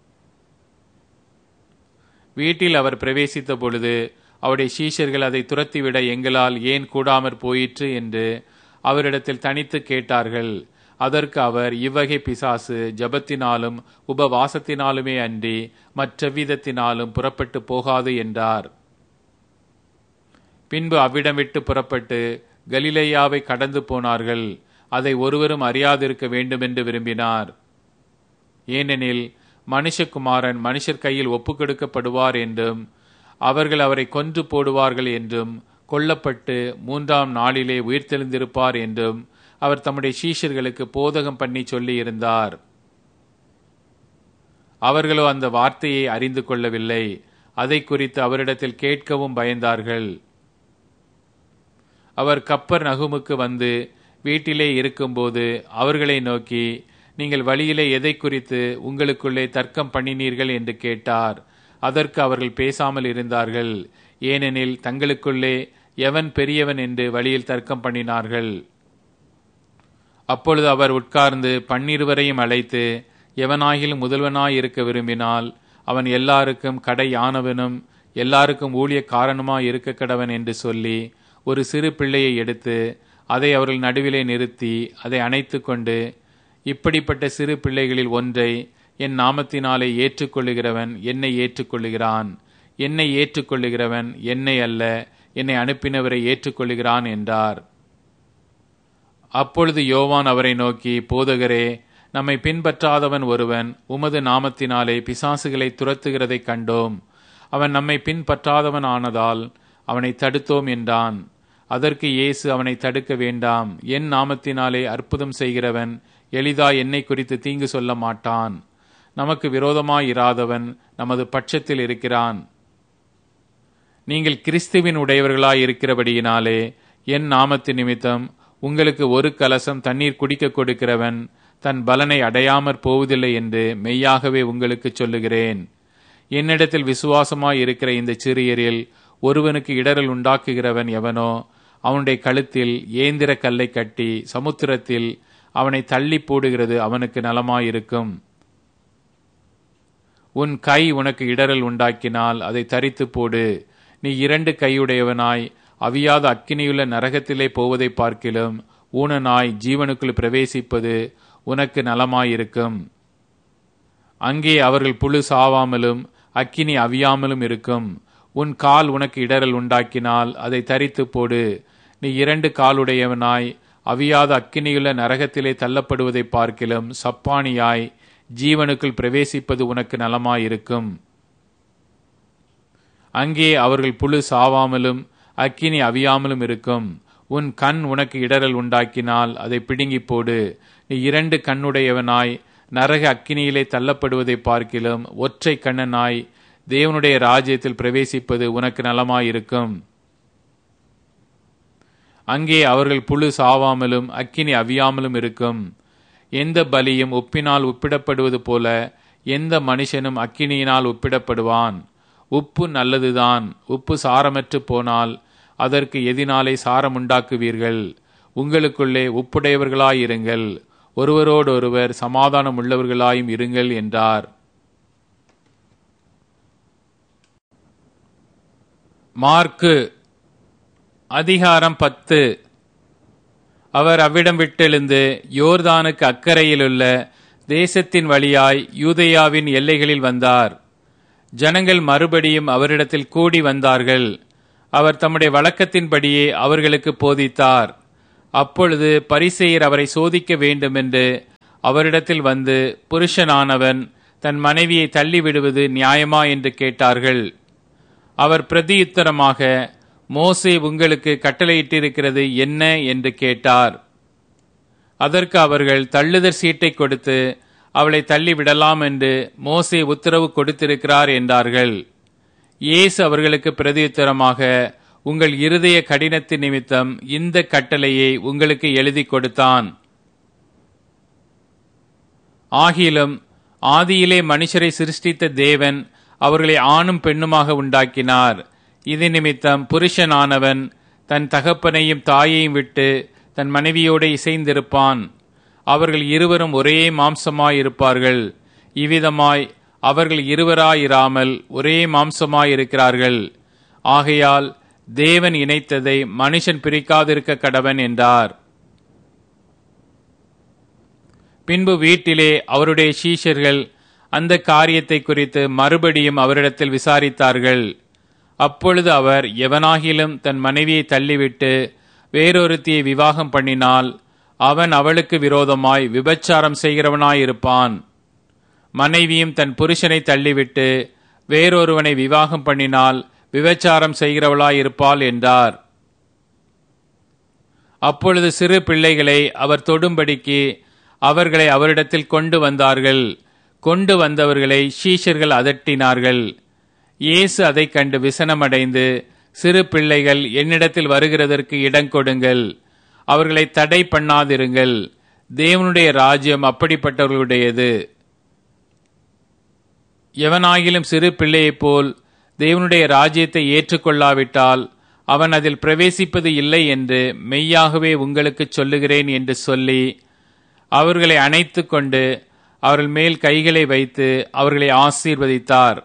வீட்டில் அவர் பிரவேசித்த பொழுது அவருடைய சீஷர்கள் அதை துரத்திவிட எங்களால் ஏன் கூடாமற் போயிற்று என்று அவரிடத்தில் தனித்து கேட்டார்கள் அதற்கு அவர் இவ்வகை பிசாசு ஜபத்தினாலும் உபவாசத்தினாலுமே அன்றி மற்றவிதத்தினாலும் புறப்பட்டு போகாது என்றார் பின்பு அவ்விடம் விட்டு புறப்பட்டு கலிலேயாவை கடந்து போனார்கள் அதை ஒருவரும் அறியாதிருக்க வேண்டுமென்று விரும்பினார் ஏனெனில் மனுஷகுமாரன் மனுஷர் கையில் ஒப்புக்கொடுக்கப்படுவார் என்றும் அவர்கள் அவரை கொன்று போடுவார்கள் என்றும் கொல்லப்பட்டு மூன்றாம் நாளிலே உயிர்த்தெழுந்திருப்பார் என்றும் அவர் தம்முடைய சீஷர்களுக்கு போதகம் பண்ணி சொல்லியிருந்தார் அவர்களோ அந்த வார்த்தையை அறிந்து கொள்ளவில்லை அதை குறித்து அவரிடத்தில் கேட்கவும் பயந்தார்கள் அவர் கப்பர் நகுமுக்கு வந்து வீட்டிலே இருக்கும்போது அவர்களை நோக்கி நீங்கள் வழியிலே எதை குறித்து உங்களுக்குள்ளே தர்க்கம் பண்ணினீர்கள் என்று கேட்டார் அதற்கு அவர்கள் பேசாமல் இருந்தார்கள் ஏனெனில் தங்களுக்குள்ளே எவன் பெரியவன் என்று வழியில் தர்க்கம் பண்ணினார்கள் அப்பொழுது அவர் உட்கார்ந்து பன்னிருவரையும் அழைத்து எவனாகிலும் முதல்வனாய் இருக்க விரும்பினால் அவன் எல்லாருக்கும் கடை யானவனும் எல்லாருக்கும் ஊழிய காரணமாய் இருக்க கடவன் என்று சொல்லி ஒரு சிறு பிள்ளையை எடுத்து அதை அவர்கள் நடுவிலே நிறுத்தி அதை அணைத்து கொண்டு இப்படிப்பட்ட சிறு பிள்ளைகளில் ஒன்றை என் நாமத்தினாலே ஏற்றுக்கொள்ளுகிறவன் என்னை ஏற்றுக்கொள்ளுகிறான் என்னை ஏற்றுக்கொள்ளுகிறவன் என்னை அல்ல என்னை அனுப்பினவரை ஏற்றுக்கொள்ளுகிறான் என்றார் அப்பொழுது யோவான் அவரை நோக்கி போதகரே நம்மை பின்பற்றாதவன் ஒருவன் உமது நாமத்தினாலே பிசாசுகளை துரத்துகிறதைக் கண்டோம் அவன் நம்மை பின்பற்றாதவன் ஆனதால் அவனை தடுத்தோம் என்றான் அதற்கு இயேசு அவனை தடுக்க வேண்டாம் என் நாமத்தினாலே அற்புதம் செய்கிறவன் எளிதா என்னை குறித்து தீங்கு சொல்ல மாட்டான் நமக்கு விரோதமாயிராதவன் நமது பட்சத்தில் இருக்கிறான் நீங்கள் கிறிஸ்துவின் உடையவர்களாய் இருக்கிறபடியினாலே என் நாமத்து நிமித்தம் உங்களுக்கு ஒரு கலசம் தண்ணீர் குடிக்க கொடுக்கிறவன் தன் பலனை அடையாமற் போவதில்லை என்று மெய்யாகவே உங்களுக்கு சொல்லுகிறேன் என்னிடத்தில் விசுவாசமாய் இருக்கிற இந்த சிறியரில் ஒருவனுக்கு இடரல் உண்டாக்குகிறவன் எவனோ அவனுடைய கழுத்தில் ஏந்திர கல்லை கட்டி சமுத்திரத்தில் அவனை தள்ளி போடுகிறது அவனுக்கு நலமாயிருக்கும் உன் கை உனக்கு இடரல் உண்டாக்கினால் அதை தரித்து போடு நீ இரண்டு கையுடையவனாய் அவியாத அக்கினியுள்ள நரகத்திலே போவதை பார்க்கிலும் ஊனனாய் ஜீவனுக்குள் பிரவேசிப்பது உனக்கு நலமாயிருக்கும் அங்கே அவர்கள் புழு சாவாமலும் அக்கினி அவியாமலும் இருக்கும் உன் கால் உனக்கு இடரல் உண்டாக்கினால் அதை தரித்து போடு நீ இரண்டு காலுடையவனாய் அவியாத அக்கினியுள்ள நரகத்திலே தள்ளப்படுவதை பார்க்கிலும் சப்பானியாய் ஜீவனுக்குள் பிரவேசிப்பது உனக்கு நலமாயிருக்கும் அங்கே அவர்கள் புழு சாவாமலும் அக்கினி அவியாமலும் இருக்கும் உன் கண் உனக்கு இடரல் உண்டாக்கினால் அதை பிடுங்கி போடு நீ இரண்டு கண்ணுடையவனாய் நரக அக்கினியிலே தள்ளப்படுவதை பார்க்கிலும் ஒற்றை கண்ணனாய் தேவனுடைய ராஜ்யத்தில் பிரவேசிப்பது உனக்கு நலமாயிருக்கும் அங்கே அவர்கள் புழு சாவாமலும் அக்கினி அவியாமலும் இருக்கும் எந்த பலியும் உப்பினால் உப்பிடப்படுவது போல எந்த மனுஷனும் அக்கினியினால் உப்பிடப்படுவான் உப்பு நல்லதுதான் உப்பு சாரமற்று போனால் அதற்கு எதினாலே சாரமுண்டாக்குவீர்கள் உங்களுக்குள்ளே உப்புடையவர்களாயிருங்கள் ஒருவரோடொருவர் சமாதானம் உள்ளவர்களாயும் இருங்கள் என்றார் மார்க்கு அதிகாரம் பத்து அவர் அவ்விடம் விட்டெழுந்து யோர்தானுக்கு அக்கறையிலுள்ள தேசத்தின் வழியாய் யூதேயாவின் எல்லைகளில் வந்தார் ஜனங்கள் மறுபடியும் அவரிடத்தில் கூடி வந்தார்கள் அவர் தம்முடைய வழக்கத்தின்படியே அவர்களுக்கு போதித்தார் அப்பொழுது பரிசெயர் அவரை சோதிக்க வேண்டுமென்று அவரிடத்தில் வந்து புருஷனானவன் தன் மனைவியை தள்ளிவிடுவது நியாயமா என்று கேட்டார்கள் அவர் பிரதியுத்தரமாக மோசே உங்களுக்கு கட்டளையிட்டிருக்கிறது என்ன என்று கேட்டார் அதற்கு அவர்கள் தள்ளுதற் சீட்டை கொடுத்து அவளை தள்ளிவிடலாம் என்று மோசே உத்தரவு கொடுத்திருக்கிறார் என்றார்கள் இயேசு அவர்களுக்கு பிரதியுத்தரமாக உங்கள் இருதய கடினத்தின் நிமித்தம் இந்த கட்டளையை உங்களுக்கு எழுதி கொடுத்தான் ஆகிலும் ஆதியிலே மனுஷரை சிருஷ்டித்த தேவன் அவர்களை ஆணும் பெண்ணுமாக உண்டாக்கினார் இது நிமித்தம் புருஷனானவன் தன் தகப்பனையும் தாயையும் விட்டு தன் மனைவியோடு இசைந்திருப்பான் அவர்கள் இருவரும் ஒரே மாம்சமாயிருப்பார்கள் இவ்விதமாய் அவர்கள் இருவராயிராமல் ஒரே மாம்சமாயிருக்கிறார்கள் ஆகையால் தேவன் இணைத்ததை மனுஷன் பிரிக்காதிருக்க கடவன் என்றார் பின்பு வீட்டிலே அவருடைய சீஷர்கள் அந்த காரியத்தை குறித்து மறுபடியும் அவரிடத்தில் விசாரித்தார்கள் அப்பொழுது அவர் எவனாகிலும் தன் மனைவியை தள்ளிவிட்டு வேறொருத்தியை விவாகம் பண்ணினால் அவன் அவளுக்கு விரோதமாய் விபச்சாரம் செய்கிறவனாயிருப்பான் மனைவியும் தன் புருஷனை தள்ளிவிட்டு வேறொருவனை விவாகம் பண்ணினால் விபச்சாரம் செய்கிறவளாயிருப்பாள் என்றார் அப்பொழுது சிறு பிள்ளைகளை அவர் தொடும்படிக்கு அவர்களை அவரிடத்தில் கொண்டு வந்தார்கள் கொண்டு வந்தவர்களை ஷீஷர்கள் அதட்டினார்கள் இயேசு அதைக் கண்டு விசனமடைந்து சிறு பிள்ளைகள் என்னிடத்தில் வருகிறதற்கு இடம் கொடுங்கள் அவர்களை தடை பண்ணாதிருங்கள் தேவனுடைய ராஜ்யம் அப்படிப்பட்டவர்களுடையது எவனாகிலும் சிறு பிள்ளையைப் போல் தேவனுடைய ராஜ்யத்தை ஏற்றுக்கொள்ளாவிட்டால் அவன் அதில் பிரவேசிப்பது இல்லை என்று மெய்யாகவே உங்களுக்கு சொல்லுகிறேன் என்று சொல்லி அவர்களை அணைத்து கொண்டு அவர்கள் மேல் கைகளை வைத்து அவர்களை ஆசீர்வதித்தார்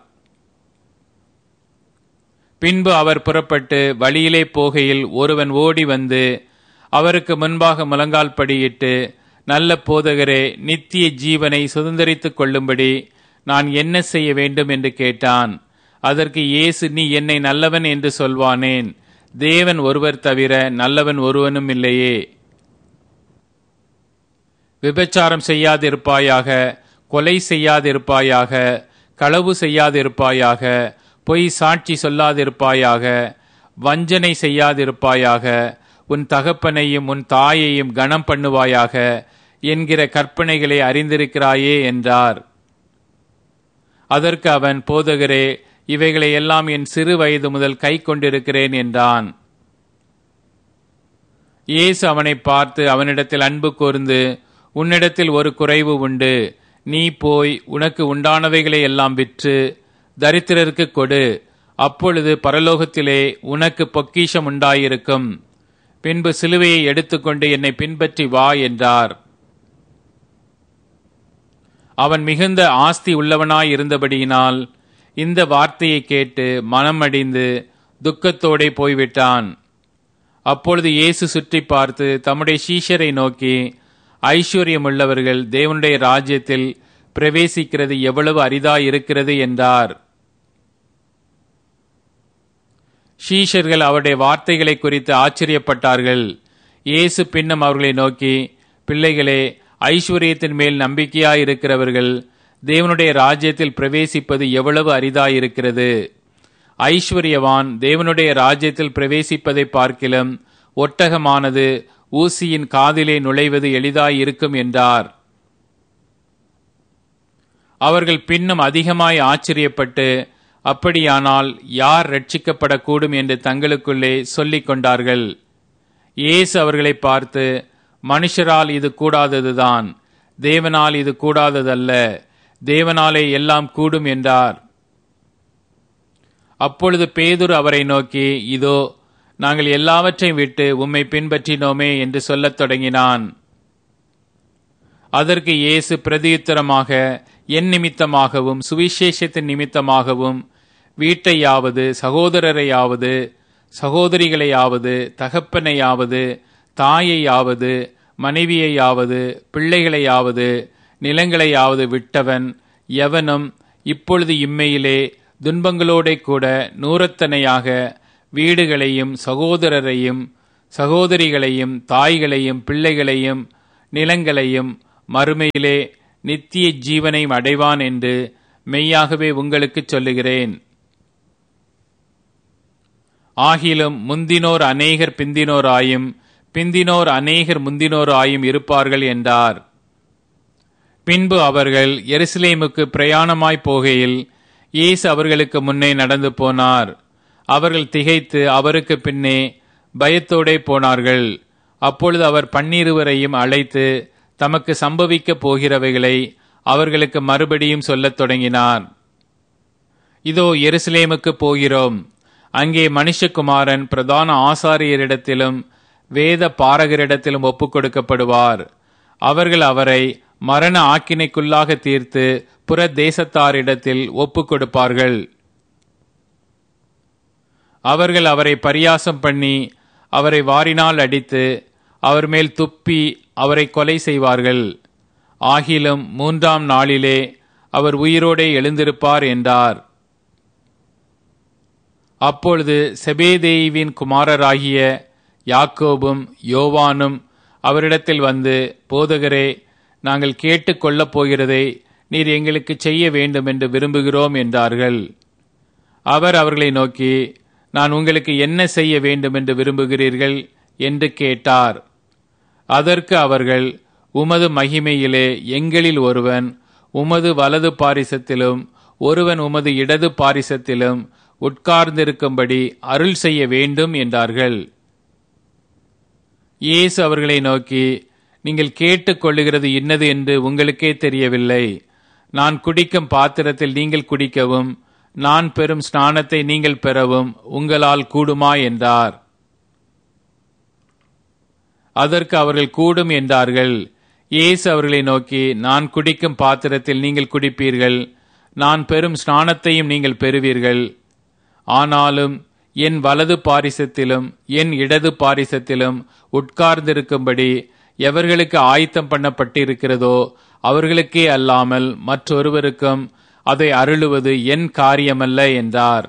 பின்பு அவர் புறப்பட்டு வழியிலே போகையில் ஒருவன் ஓடி வந்து அவருக்கு முன்பாக முழங்கால் படியிட்டு நல்ல போதகரே நித்திய ஜீவனை சுதந்திரித்துக் கொள்ளும்படி நான் என்ன செய்ய வேண்டும் என்று கேட்டான் அதற்கு இயேசு நீ என்னை நல்லவன் என்று சொல்வானேன் தேவன் ஒருவர் தவிர நல்லவன் ஒருவனும் இல்லையே விபச்சாரம் செய்யாதிருப்பாயாக கொலை செய்யாதிருப்பாயாக களவு செய்யாதிருப்பாயாக பொய் சாட்சி சொல்லாதிருப்பாயாக வஞ்சனை செய்யாதிருப்பாயாக உன் தகப்பனையும் உன் தாயையும் கனம் பண்ணுவாயாக என்கிற கற்பனைகளை அறிந்திருக்கிறாயே என்றார் அதற்கு அவன் போதகரே இவைகளை எல்லாம் என் சிறு வயது முதல் கை கொண்டிருக்கிறேன் என்றான் இயேசு அவனை பார்த்து அவனிடத்தில் அன்பு கூர்ந்து உன்னிடத்தில் ஒரு குறைவு உண்டு நீ போய் உனக்கு உண்டானவைகளை எல்லாம் விற்று தரித்திரருக்கு கொடு அப்பொழுது பரலோகத்திலே உனக்கு பொக்கிஷம் உண்டாயிருக்கும் பின்பு சிலுவையை எடுத்துக்கொண்டு என்னை பின்பற்றி வா என்றார் அவன் மிகுந்த ஆஸ்தி உள்ளவனாய் இருந்தபடியினால் இந்த வார்த்தையை கேட்டு மனமடிந்து துக்கத்தோடே போய்விட்டான் அப்பொழுது இயேசு சுற்றி பார்த்து தம்முடைய சீஷரை நோக்கி ஐஸ்வர்யமுள்ளவர்கள் தேவனுடைய ராஜ்யத்தில் பிரவேசிக்கிறது எவ்வளவு அரிதாய் இருக்கிறது என்றார் ஷீஷர்கள் அவருடைய வார்த்தைகளை குறித்து ஆச்சரியப்பட்டார்கள் இயேசு பின்னும் அவர்களை நோக்கி பிள்ளைகளே ஐஸ்வர்யத்தின் மேல் நம்பிக்கையாய் இருக்கிறவர்கள் தேவனுடைய ராஜ்யத்தில் பிரவேசிப்பது எவ்வளவு அரிதாயிருக்கிறது ஐஸ்வர்யவான் தேவனுடைய ராஜ்யத்தில் பிரவேசிப்பதை பார்க்கிலும் ஒட்டகமானது ஊசியின் காதிலே நுழைவது எளிதாய் இருக்கும் என்றார் அவர்கள் பின்னும் அதிகமாய் ஆச்சரியப்பட்டு அப்படியானால் யார் ரட்சிக்கப்படக்கூடும் என்று தங்களுக்குள்ளே சொல்லிக் கொண்டார்கள் இயேசு அவர்களை பார்த்து மனுஷரால் இது கூடாததுதான் தேவனால் இது கூடாததல்ல தேவனாலே எல்லாம் கூடும் என்றார் அப்பொழுது பேதுரு அவரை நோக்கி இதோ நாங்கள் எல்லாவற்றையும் விட்டு உம்மை பின்பற்றினோமே என்று சொல்லத் தொடங்கினான் அதற்கு இயேசு பிரதியுத்தரமாக என் நிமித்தமாகவும் சுவிசேஷத்தின் நிமித்தமாகவும் வீட்டையாவது சகோதரரையாவது சகோதரிகளையாவது தகப்பனையாவது தாயையாவது மனைவியையாவது பிள்ளைகளையாவது நிலங்களையாவது விட்டவன் எவனும் இப்பொழுது இம்மையிலே துன்பங்களோட கூட நூறத்தனையாக வீடுகளையும் சகோதரரையும் சகோதரிகளையும் தாய்களையும் பிள்ளைகளையும் நிலங்களையும் மறுமையிலே நித்திய ஜீவனையும் அடைவான் என்று மெய்யாகவே உங்களுக்குச் சொல்லுகிறேன் ஆகிலும் முந்தினோர் அநேகர் பிந்தினோர் ஆயும் பிந்தினோர் அநேகர் முந்தினோர் ஆயும் இருப்பார்கள் என்றார் பின்பு அவர்கள் எருசலேமுக்கு பிரயாணமாய் போகையில் இயேசு அவர்களுக்கு முன்னே நடந்து போனார் அவர்கள் திகைத்து அவருக்கு பின்னே பயத்தோடே போனார்கள் அப்பொழுது அவர் பன்னிருவரையும் அழைத்து தமக்கு சம்பவிக்கப் போகிறவைகளை அவர்களுக்கு மறுபடியும் சொல்லத் தொடங்கினார் இதோ எருசலேமுக்கு போகிறோம் அங்கே மனுஷகுமாரன் பிரதான ஆசாரியரிடத்திலும் வேத பாரகரிடத்திலும் ஒப்புக் கொடுக்கப்படுவார் அவர்கள் அவரை மரண ஆக்கினைக்குள்ளாக தீர்த்து புற தேசத்தாரிடத்தில் ஒப்புக் கொடுப்பார்கள் அவர்கள் அவரை பரியாசம் பண்ணி அவரை வாரினால் அடித்து அவர் மேல் துப்பி அவரை கொலை செய்வார்கள் ஆகிலும் மூன்றாம் நாளிலே அவர் உயிரோடே எழுந்திருப்பார் என்றார் அப்பொழுது செபேதேவின் குமாரராகிய யாக்கோபும் யோவானும் அவரிடத்தில் வந்து போதகரே நாங்கள் கேட்டு கொள்ளப் போகிறதை நீர் எங்களுக்கு செய்ய வேண்டும் என்று விரும்புகிறோம் என்றார்கள் அவர் அவர்களை நோக்கி நான் உங்களுக்கு என்ன செய்ய வேண்டும் என்று விரும்புகிறீர்கள் என்று கேட்டார் அதற்கு அவர்கள் உமது மகிமையிலே எங்களில் ஒருவன் உமது வலது பாரிசத்திலும் ஒருவன் உமது இடது பாரிசத்திலும் உட்கார்ந்திருக்கும்படி அருள் செய்ய வேண்டும் என்றார்கள் இயேசு அவர்களை நோக்கி நீங்கள் கேட்டுக்கொள்ளுகிறது இன்னது என்று உங்களுக்கே தெரியவில்லை நான் குடிக்கும் பாத்திரத்தில் நீங்கள் குடிக்கவும் நான் பெறும் ஸ்நானத்தை நீங்கள் பெறவும் உங்களால் கூடுமா என்றார் அதற்கு அவர்கள் கூடும் என்றார்கள் இயேசு அவர்களை நோக்கி நான் குடிக்கும் பாத்திரத்தில் நீங்கள் குடிப்பீர்கள் நான் பெறும் ஸ்நானத்தையும் நீங்கள் பெறுவீர்கள் ஆனாலும் என் வலது பாரிசத்திலும் என் இடது பாரிசத்திலும் உட்கார்ந்திருக்கும்படி எவர்களுக்கு ஆயத்தம் பண்ணப்பட்டிருக்கிறதோ அவர்களுக்கே அல்லாமல் மற்றொருவருக்கும் அதை அருளுவது என் காரியமல்ல என்றார்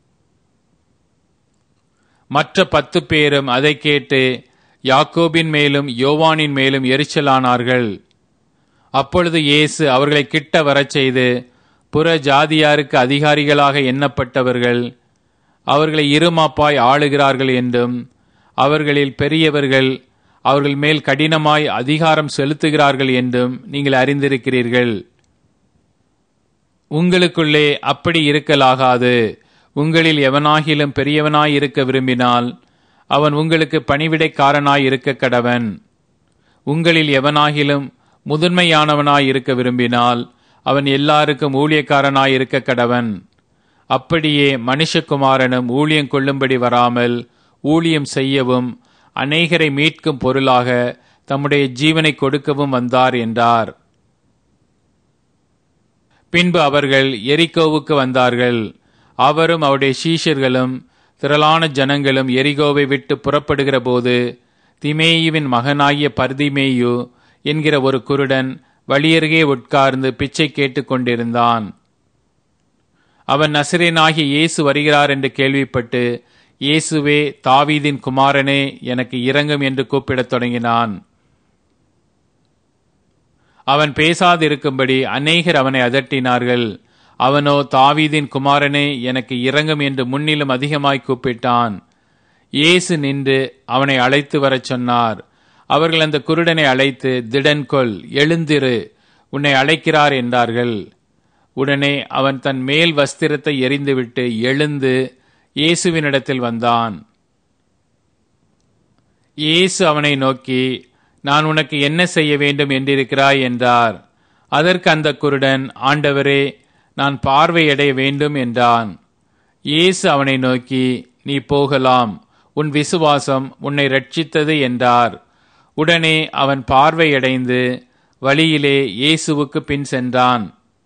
மற்ற பத்து பேரும் அதை கேட்டு யாக்கோபின் மேலும் யோவானின் மேலும் எரிச்சலானார்கள் அப்பொழுது இயேசு அவர்களை கிட்ட வரச் செய்து புற ஜாதியாருக்கு அதிகாரிகளாக எண்ணப்பட்டவர்கள் அவர்களை இருமாப்பாய் ஆளுகிறார்கள் என்றும் அவர்களில் பெரியவர்கள் அவர்கள் மேல் கடினமாய் அதிகாரம் செலுத்துகிறார்கள் என்றும் நீங்கள் அறிந்திருக்கிறீர்கள் உங்களுக்குள்ளே அப்படி இருக்கலாகாது உங்களில் எவனாகிலும் பெரியவனாய் இருக்க விரும்பினால் அவன் உங்களுக்கு பணிவிடைக்காரனாய் இருக்க கடவன் உங்களில் எவனாகிலும் முதன்மையானவனாய் இருக்க விரும்பினால் அவன் எல்லாருக்கும் ஊழியக்காரனாய் இருக்க கடவன் அப்படியே மனுஷகுமாரனும் ஊழியம் கொள்ளும்படி வராமல் ஊழியம் செய்யவும் அநேகரை மீட்கும் பொருளாக தம்முடைய ஜீவனை கொடுக்கவும் வந்தார் என்றார் பின்பு அவர்கள் எரிகோவுக்கு வந்தார்கள் அவரும் அவருடைய சீஷர்களும் திரளான ஜனங்களும் எரிகோவை விட்டு புறப்படுகிற போது திமேயுவின் மகனாகிய பர்திமேயு என்கிற ஒரு குருடன் வழியருகே உட்கார்ந்து பிச்சை கேட்டுக் கொண்டிருந்தான் அவன் நசிரேனாகிய இயேசு வருகிறார் என்று கேள்விப்பட்டு இயேசுவே தாவீதின் குமாரனே எனக்கு இரங்கும் என்று கூப்பிடத் தொடங்கினான் அவன் பேசாதிருக்கும்படி அநேகர் அவனை அதட்டினார்கள் அவனோ தாவீதின் குமாரனே எனக்கு இரங்கும் என்று முன்னிலும் அதிகமாய் கூப்பிட்டான் இயேசு நின்று அவனை அழைத்து வரச் சொன்னார் அவர்கள் அந்த குருடனை அழைத்து திடன்கொள் எழுந்திரு உன்னை அழைக்கிறார் என்றார்கள் உடனே அவன் தன் மேல் வஸ்திரத்தை எரிந்துவிட்டு எழுந்து இயேசுவினிடத்தில் வந்தான் இயேசு அவனை நோக்கி நான் உனக்கு என்ன செய்ய வேண்டும் என்றிருக்கிறாய் என்றார் அதற்கு அந்த குருடன் ஆண்டவரே நான் பார்வையடைய வேண்டும் என்றான் இயேசு அவனை நோக்கி நீ போகலாம் உன் விசுவாசம் உன்னை ரட்சித்தது என்றார் உடனே அவன் பார்வையடைந்து வழியிலே இயேசுவுக்கு பின் சென்றான்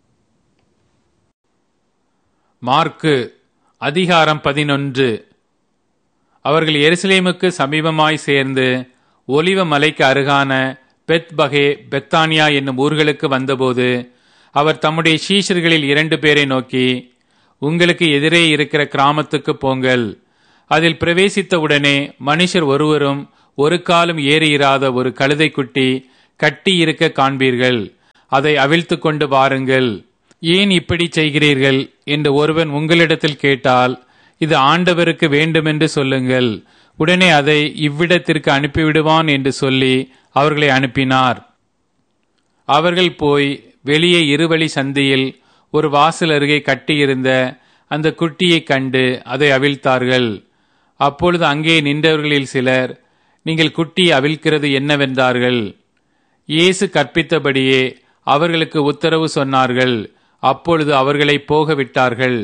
மார்க்கு அதிகாரம் பதினொன்று அவர்கள் எருசலேமுக்கு சமீபமாய் சேர்ந்து ஒலிவ மலைக்கு அருகான பெத்பகே பெத்தானியா என்னும் ஊர்களுக்கு வந்தபோது அவர் தம்முடைய சீஷர்களில் இரண்டு பேரை நோக்கி உங்களுக்கு எதிரே இருக்கிற கிராமத்துக்கு போங்கள் அதில் பிரவேசித்தவுடனே மனுஷர் ஒருவரும் ஒரு காலம் ஏறியிராத ஒரு கழுதைக்குட்டி கட்டி இருக்க காண்பீர்கள் அதை அவிழ்த்து கொண்டு வாருங்கள் ஏன் இப்படி செய்கிறீர்கள் என்று ஒருவன் உங்களிடத்தில் கேட்டால் இது ஆண்டவருக்கு வேண்டுமென்று சொல்லுங்கள் உடனே அதை இவ்விடத்திற்கு அனுப்பிவிடுவான் என்று சொல்லி அவர்களை அனுப்பினார் அவர்கள் போய் வெளியே இருவழி சந்தியில் ஒரு வாசல் அருகே கட்டியிருந்த அந்த குட்டியை கண்டு அதை அவிழ்த்தார்கள் அப்பொழுது அங்கே நின்றவர்களில் சிலர் நீங்கள் குட்டியை அவிழ்க்கிறது என்னவென்றார்கள் இயேசு கற்பித்தபடியே அவர்களுக்கு உத்தரவு சொன்னார்கள் அப்பொழுது அவர்களை போக விட்டார்கள்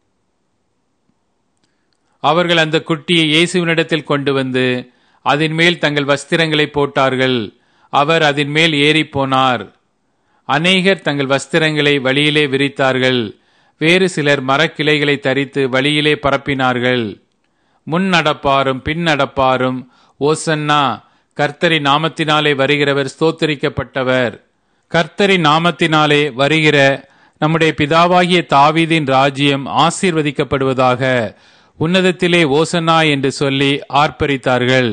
அவர்கள் அந்த குட்டியை இயேசுவினிடத்தில் கொண்டு வந்து அதன் மேல் தங்கள் வஸ்திரங்களை போட்டார்கள் அவர் அதன் மேல் ஏறி போனார் அநேகர் தங்கள் வஸ்திரங்களை வழியிலே விரித்தார்கள் வேறு சிலர் மரக்கிளைகளை தரித்து வழியிலே பரப்பினார்கள் முன் நடப்பாரும் பின் நடப்பாரும் ஓசன்னா கர்த்தரி நாமத்தினாலே வருகிறவர் ஸ்தோத்தரிக்கப்பட்டவர் கர்த்தரி நாமத்தினாலே வருகிற நம்முடைய பிதாவாகிய தாவீதின் ராஜ்யம் ஆசீர்வதிக்கப்படுவதாக உன்னதத்திலே ஓசன்னா என்று சொல்லி ஆர்ப்பரித்தார்கள்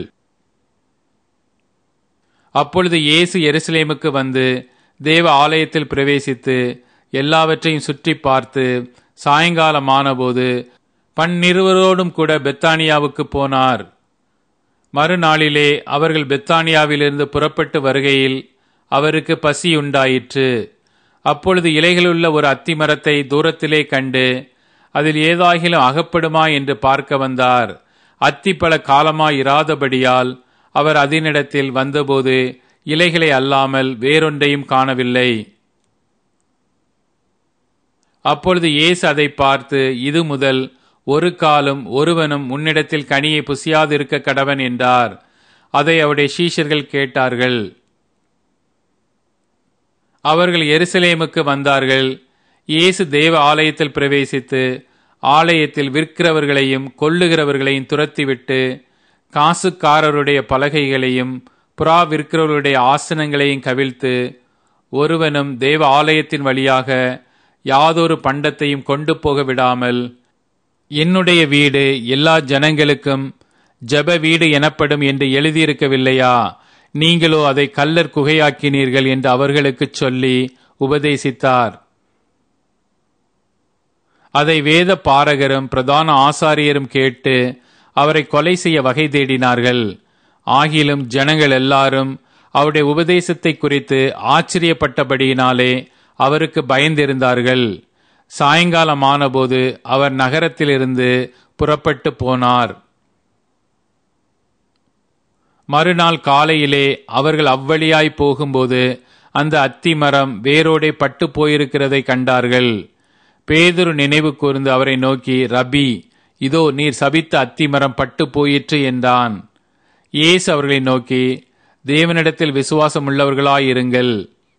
அப்பொழுது இயேசு எருசலேமுக்கு வந்து தேவ ஆலயத்தில் பிரவேசித்து எல்லாவற்றையும் சுற்றி பார்த்து சாயங்காலமானபோது பன்னிருவரோடும் கூட பெத்தானியாவுக்கு போனார் மறுநாளிலே அவர்கள் பெத்தானியாவிலிருந்து புறப்பட்டு வருகையில் அவருக்கு பசி உண்டாயிற்று அப்பொழுது இலைகளுள்ள ஒரு அத்தி மரத்தை தூரத்திலே கண்டு அதில் ஏதாகிலும் அகப்படுமா என்று பார்க்க வந்தார் அத்தி பல காலமாய் இராதபடியால் அவர் அதனிடத்தில் வந்தபோது இலைகளை அல்லாமல் வேறொன்றையும் காணவில்லை அப்பொழுது இயேசு அதை பார்த்து இது முதல் ஒரு காலம் ஒருவனும் உன்னிடத்தில் கனியை புசியாதிருக்க கடவன் என்றார் அதை அவருடைய சீஷர்கள் கேட்டார்கள் அவர்கள் எருசலேமுக்கு வந்தார்கள் இயேசு தேவ ஆலயத்தில் பிரவேசித்து ஆலயத்தில் விற்கிறவர்களையும் கொள்ளுகிறவர்களையும் துரத்திவிட்டு காசுக்காரருடைய பலகைகளையும் புறா விற்கிறவர்களுடைய ஆசனங்களையும் கவிழ்த்து ஒருவனும் தேவ ஆலயத்தின் வழியாக யாதொரு பண்டத்தையும் கொண்டு போக விடாமல் என்னுடைய வீடு எல்லா ஜனங்களுக்கும் ஜப வீடு எனப்படும் என்று எழுதியிருக்கவில்லையா நீங்களோ அதை கல்லர் குகையாக்கினீர்கள் என்று அவர்களுக்கு சொல்லி உபதேசித்தார் அதை வேத பாரகரும் பிரதான ஆசாரியரும் கேட்டு அவரை கொலை செய்ய வகை தேடினார்கள் ஆகிலும் ஜனங்கள் எல்லாரும் அவருடைய உபதேசத்தை குறித்து ஆச்சரியப்பட்டபடியினாலே அவருக்கு பயந்திருந்தார்கள் சாயங்காலமானபோது அவர் நகரத்திலிருந்து புறப்பட்டு போனார் மறுநாள் காலையிலே அவர்கள் அவ்வழியாய் போகும்போது அந்த அத்தி மரம் வேரோடே பட்டு போயிருக்கிறதை கண்டார்கள் பேதுரு நினைவு கூர்ந்து அவரை நோக்கி ரபி இதோ நீர் சபித்த அத்தி மரம் பட்டு போயிற்று என்றான் இயேசு அவர்களை நோக்கி தேவனிடத்தில் விசுவாசம் உள்ளவர்களாயிருங்கள்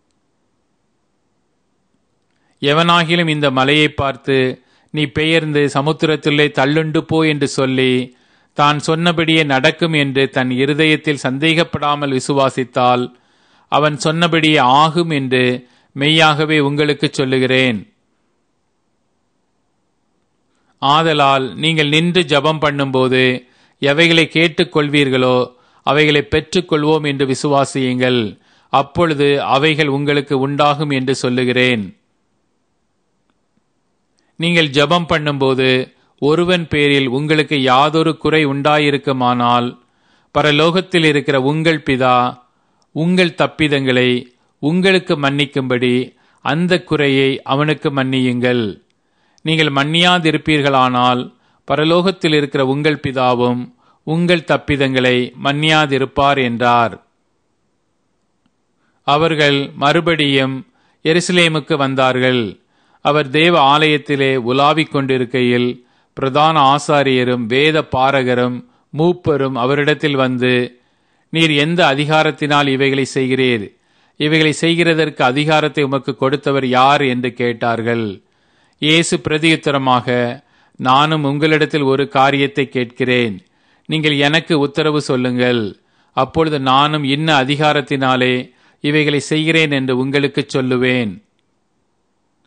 எவனாகிலும் இந்த மலையை பார்த்து நீ பெயர்ந்து சமுத்திரத்திலே தள்ளுண்டு போ என்று சொல்லி தான் சொன்னபடியே நடக்கும் என்று தன் இருதயத்தில் சந்தேகப்படாமல் விசுவாசித்தால் அவன் சொன்னபடியே ஆகும் என்று மெய்யாகவே உங்களுக்கு சொல்லுகிறேன் ஆதலால் நீங்கள் நின்று ஜபம் பண்ணும்போது எவைகளை கேட்டுக்கொள்வீர்களோ அவைகளை பெற்றுக்கொள்வோம் என்று விசுவாசியுங்கள் அப்பொழுது அவைகள் உங்களுக்கு உண்டாகும் என்று சொல்லுகிறேன் நீங்கள் ஜபம் பண்ணும்போது ஒருவன் பேரில் உங்களுக்கு யாதொரு குறை உண்டாயிருக்குமானால் பரலோகத்தில் இருக்கிற உங்கள் பிதா உங்கள் தப்பிதங்களை உங்களுக்கு மன்னிக்கும்படி அந்த குறையை அவனுக்கு மன்னியுங்கள் நீங்கள் மன்னியாதிருப்பீர்களானால் பரலோகத்தில் இருக்கிற உங்கள் பிதாவும் உங்கள் தப்பிதங்களை மன்னியாதிருப்பார் என்றார் அவர்கள் மறுபடியும் எருசலேமுக்கு வந்தார்கள் அவர் தேவ ஆலயத்திலே உலாவிக் கொண்டிருக்கையில் பிரதான ஆசாரியரும் வேத பாரகரும் மூப்பரும் அவரிடத்தில் வந்து நீர் எந்த அதிகாரத்தினால் இவைகளை செய்கிறீர் இவைகளை செய்கிறதற்கு அதிகாரத்தை உமக்கு கொடுத்தவர் யார் என்று கேட்டார்கள் இயேசு பிரதியுத்தரமாக நானும் உங்களிடத்தில் ஒரு காரியத்தை கேட்கிறேன் நீங்கள் எனக்கு உத்தரவு சொல்லுங்கள் அப்பொழுது நானும் இன்ன அதிகாரத்தினாலே இவைகளை செய்கிறேன் என்று உங்களுக்கு சொல்லுவேன்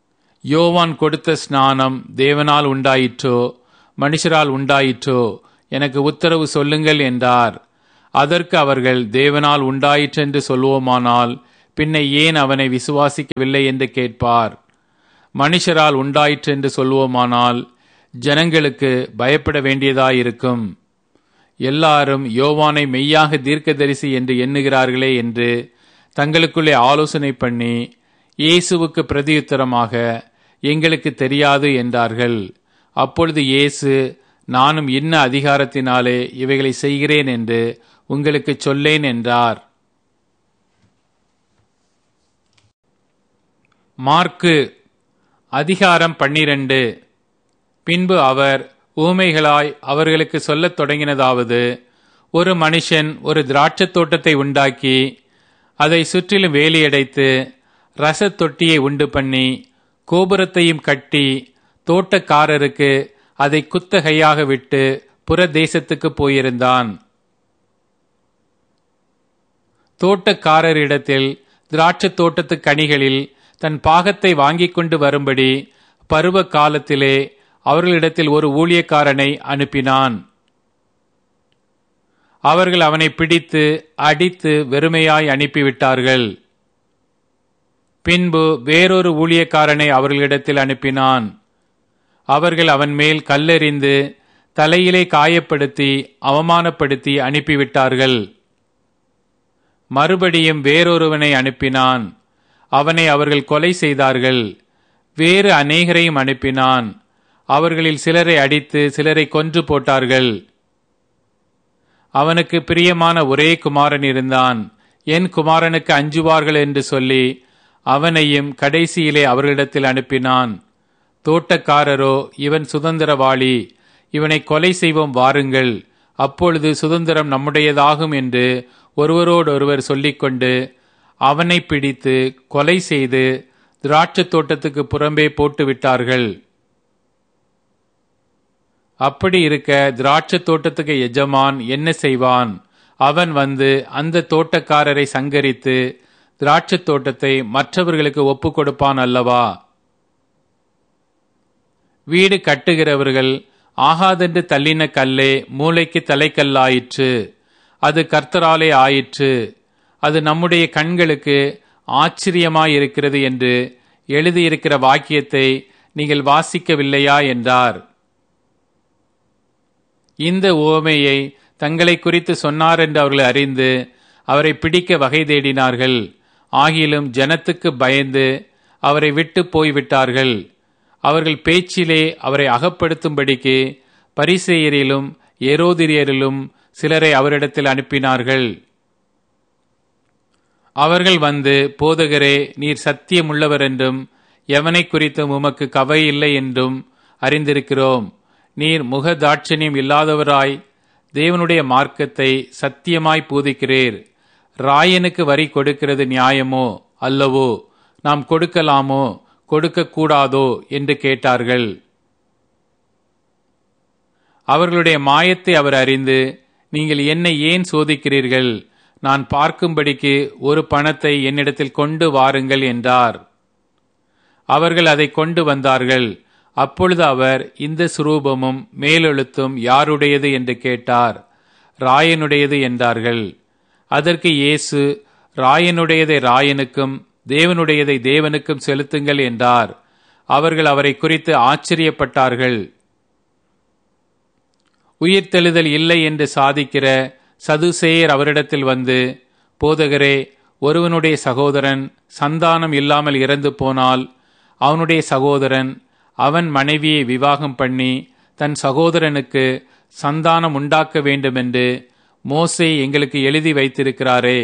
யோவான் கொடுத்த ஸ்நானம் தேவனால் உண்டாயிற்றோ மனுஷரால் உண்டாயிற்றோ எனக்கு உத்தரவு சொல்லுங்கள் என்றார் அதற்கு அவர்கள் தேவனால் உண்டாயிற்றென்று சொல்வோமானால் பின்ன ஏன் அவனை விசுவாசிக்கவில்லை என்று கேட்பார் மனுஷரால் உண்டாயிற்றென்று சொல்வோமானால் ஜனங்களுக்கு பயப்பட வேண்டியதாயிருக்கும் எல்லாரும் யோவானை மெய்யாக தீர்க்கதரிசி என்று எண்ணுகிறார்களே என்று தங்களுக்குள்ளே ஆலோசனை பண்ணி இயேசுவுக்கு பிரதியுத்தரமாக எங்களுக்கு தெரியாது என்றார்கள் அப்பொழுது இயேசு நானும் இன்ன அதிகாரத்தினாலே இவைகளை செய்கிறேன் என்று உங்களுக்கு சொல்லேன் என்றார் மார்க்கு அதிகாரம் பன்னிரண்டு பின்பு அவர் ஊமைகளாய் அவர்களுக்கு சொல்லத் தொடங்கினதாவது ஒரு மனுஷன் ஒரு திராட்சத் தோட்டத்தை உண்டாக்கி அதை சுற்றிலும் வேலியடைத்து ரசத் தொட்டியை உண்டு பண்ணி கோபுரத்தையும் கட்டி தோட்டக்காரருக்கு அதை குத்தகையாக விட்டு புற தேசத்துக்கு போயிருந்தான் தோட்டக்காரரிடத்தில் திராட்சத் தோட்டத்து கனிகளில் தன் பாகத்தை வாங்கிக் கொண்டு வரும்படி பருவ காலத்திலே அவர்களிடத்தில் ஒரு ஊழியக்காரனை அனுப்பினான் அவர்கள் அவனை பிடித்து அடித்து வெறுமையாய் அனுப்பிவிட்டார்கள் பின்பு வேறொரு ஊழியக்காரனை அவர்களிடத்தில் அனுப்பினான் அவர்கள் அவன் மேல் கல்லெறிந்து தலையிலே காயப்படுத்தி அவமானப்படுத்தி அனுப்பிவிட்டார்கள் மறுபடியும் வேறொருவனை அனுப்பினான் அவனை அவர்கள் கொலை செய்தார்கள் வேறு அநேகரையும் அனுப்பினான் அவர்களில் சிலரை அடித்து சிலரை கொன்று போட்டார்கள் அவனுக்கு பிரியமான ஒரே குமாரன் இருந்தான் என் குமாரனுக்கு அஞ்சுவார்கள் என்று சொல்லி அவனையும் கடைசியிலே அவர்களிடத்தில் அனுப்பினான் தோட்டக்காரரோ இவன் சுதந்திரவாளி இவனை கொலை செய்வோம் வாருங்கள் அப்பொழுது சுதந்திரம் நம்முடையதாகும் என்று ஒருவரோடொருவர் சொல்லிக்கொண்டு அவனை பிடித்து கொலை செய்து திராட்சத் தோட்டத்துக்கு புறம்பே போட்டு விட்டார்கள் அப்படி இருக்க திராட்சத் தோட்டத்துக்கு எஜமான் என்ன செய்வான் அவன் வந்து அந்த தோட்டக்காரரை சங்கரித்து திராட்சத் தோட்டத்தை மற்றவர்களுக்கு ஒப்பு கொடுப்பான் அல்லவா வீடு கட்டுகிறவர்கள் ஆகாதென்று தள்ளின கல்லே மூளைக்கு தலைக்கல்லாயிற்று அது கர்த்தராலே ஆயிற்று அது நம்முடைய கண்களுக்கு ஆச்சரியமாயிருக்கிறது என்று எழுதியிருக்கிற வாக்கியத்தை நீங்கள் வாசிக்கவில்லையா என்றார் இந்த ஓமையை தங்களை குறித்து சொன்னார் என்று அவர்கள் அறிந்து அவரை பிடிக்க வகை தேடினார்கள் ஆகிலும் ஜனத்துக்கு பயந்து அவரை விட்டு போய்விட்டார்கள் அவர்கள் பேச்சிலே அவரை அகப்படுத்தும்படிக்கு பரிசெயரிலும் ஏரோதிரியரிலும் சிலரை அவரிடத்தில் அனுப்பினார்கள் அவர்கள் வந்து போதகரே நீர் சத்தியமுள்ளவர் என்றும் எவனை குறித்தும் உமக்கு கவை இல்லை என்றும் அறிந்திருக்கிறோம் நீர் முக தாட்சணியம் இல்லாதவராய் தேவனுடைய மார்க்கத்தை சத்தியமாய் பூதிக்கிறீர் ராயனுக்கு வரி கொடுக்கிறது நியாயமோ அல்லவோ நாம் கொடுக்கலாமோ கொடுக்க கூடாதோ என்று கேட்டார்கள் அவர்களுடைய மாயத்தை அவர் அறிந்து நீங்கள் என்னை ஏன் சோதிக்கிறீர்கள் நான் பார்க்கும்படிக்கு ஒரு பணத்தை என்னிடத்தில் கொண்டு வாருங்கள் என்றார் அவர்கள் அதை கொண்டு வந்தார்கள் அப்பொழுது அவர் இந்த சுரூபமும் மேலெழுத்தும் யாருடையது என்று கேட்டார் ராயனுடையது என்றார்கள் அதற்கு இயேசு ராயனுடையதை ராயனுக்கும் தேவனுடையதை தேவனுக்கும் செலுத்துங்கள் என்றார் அவர்கள் அவரை குறித்து ஆச்சரியப்பட்டார்கள் உயிர்த்தெழுதல் இல்லை என்று சாதிக்கிற சதுசேயர் அவரிடத்தில் வந்து போதகரே ஒருவனுடைய சகோதரன் சந்தானம் இல்லாமல் இறந்து போனால் அவனுடைய சகோதரன் அவன் மனைவியை விவாகம் பண்ணி தன் சகோதரனுக்கு சந்தானம் உண்டாக்க வேண்டுமென்று மோசே எங்களுக்கு எழுதி வைத்திருக்கிறாரே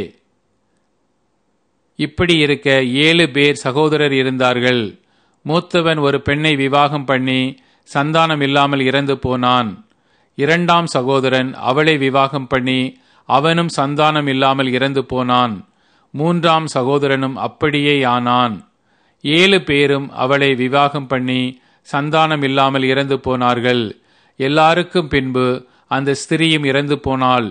இப்படி இருக்க ஏழு பேர் சகோதரர் இருந்தார்கள் மூத்தவன் ஒரு பெண்ணை விவாகம் பண்ணி சந்தானம் இல்லாமல் இறந்து போனான் இரண்டாம் சகோதரன் அவளை விவாகம் பண்ணி அவனும் சந்தானம் இல்லாமல் இறந்து போனான் மூன்றாம் சகோதரனும் அப்படியே ஆனான் ஏழு பேரும் அவளை விவாகம் பண்ணி சந்தானம் இல்லாமல் இறந்து போனார்கள் எல்லாருக்கும் பின்பு அந்த ஸ்திரீயும் இறந்து போனாள்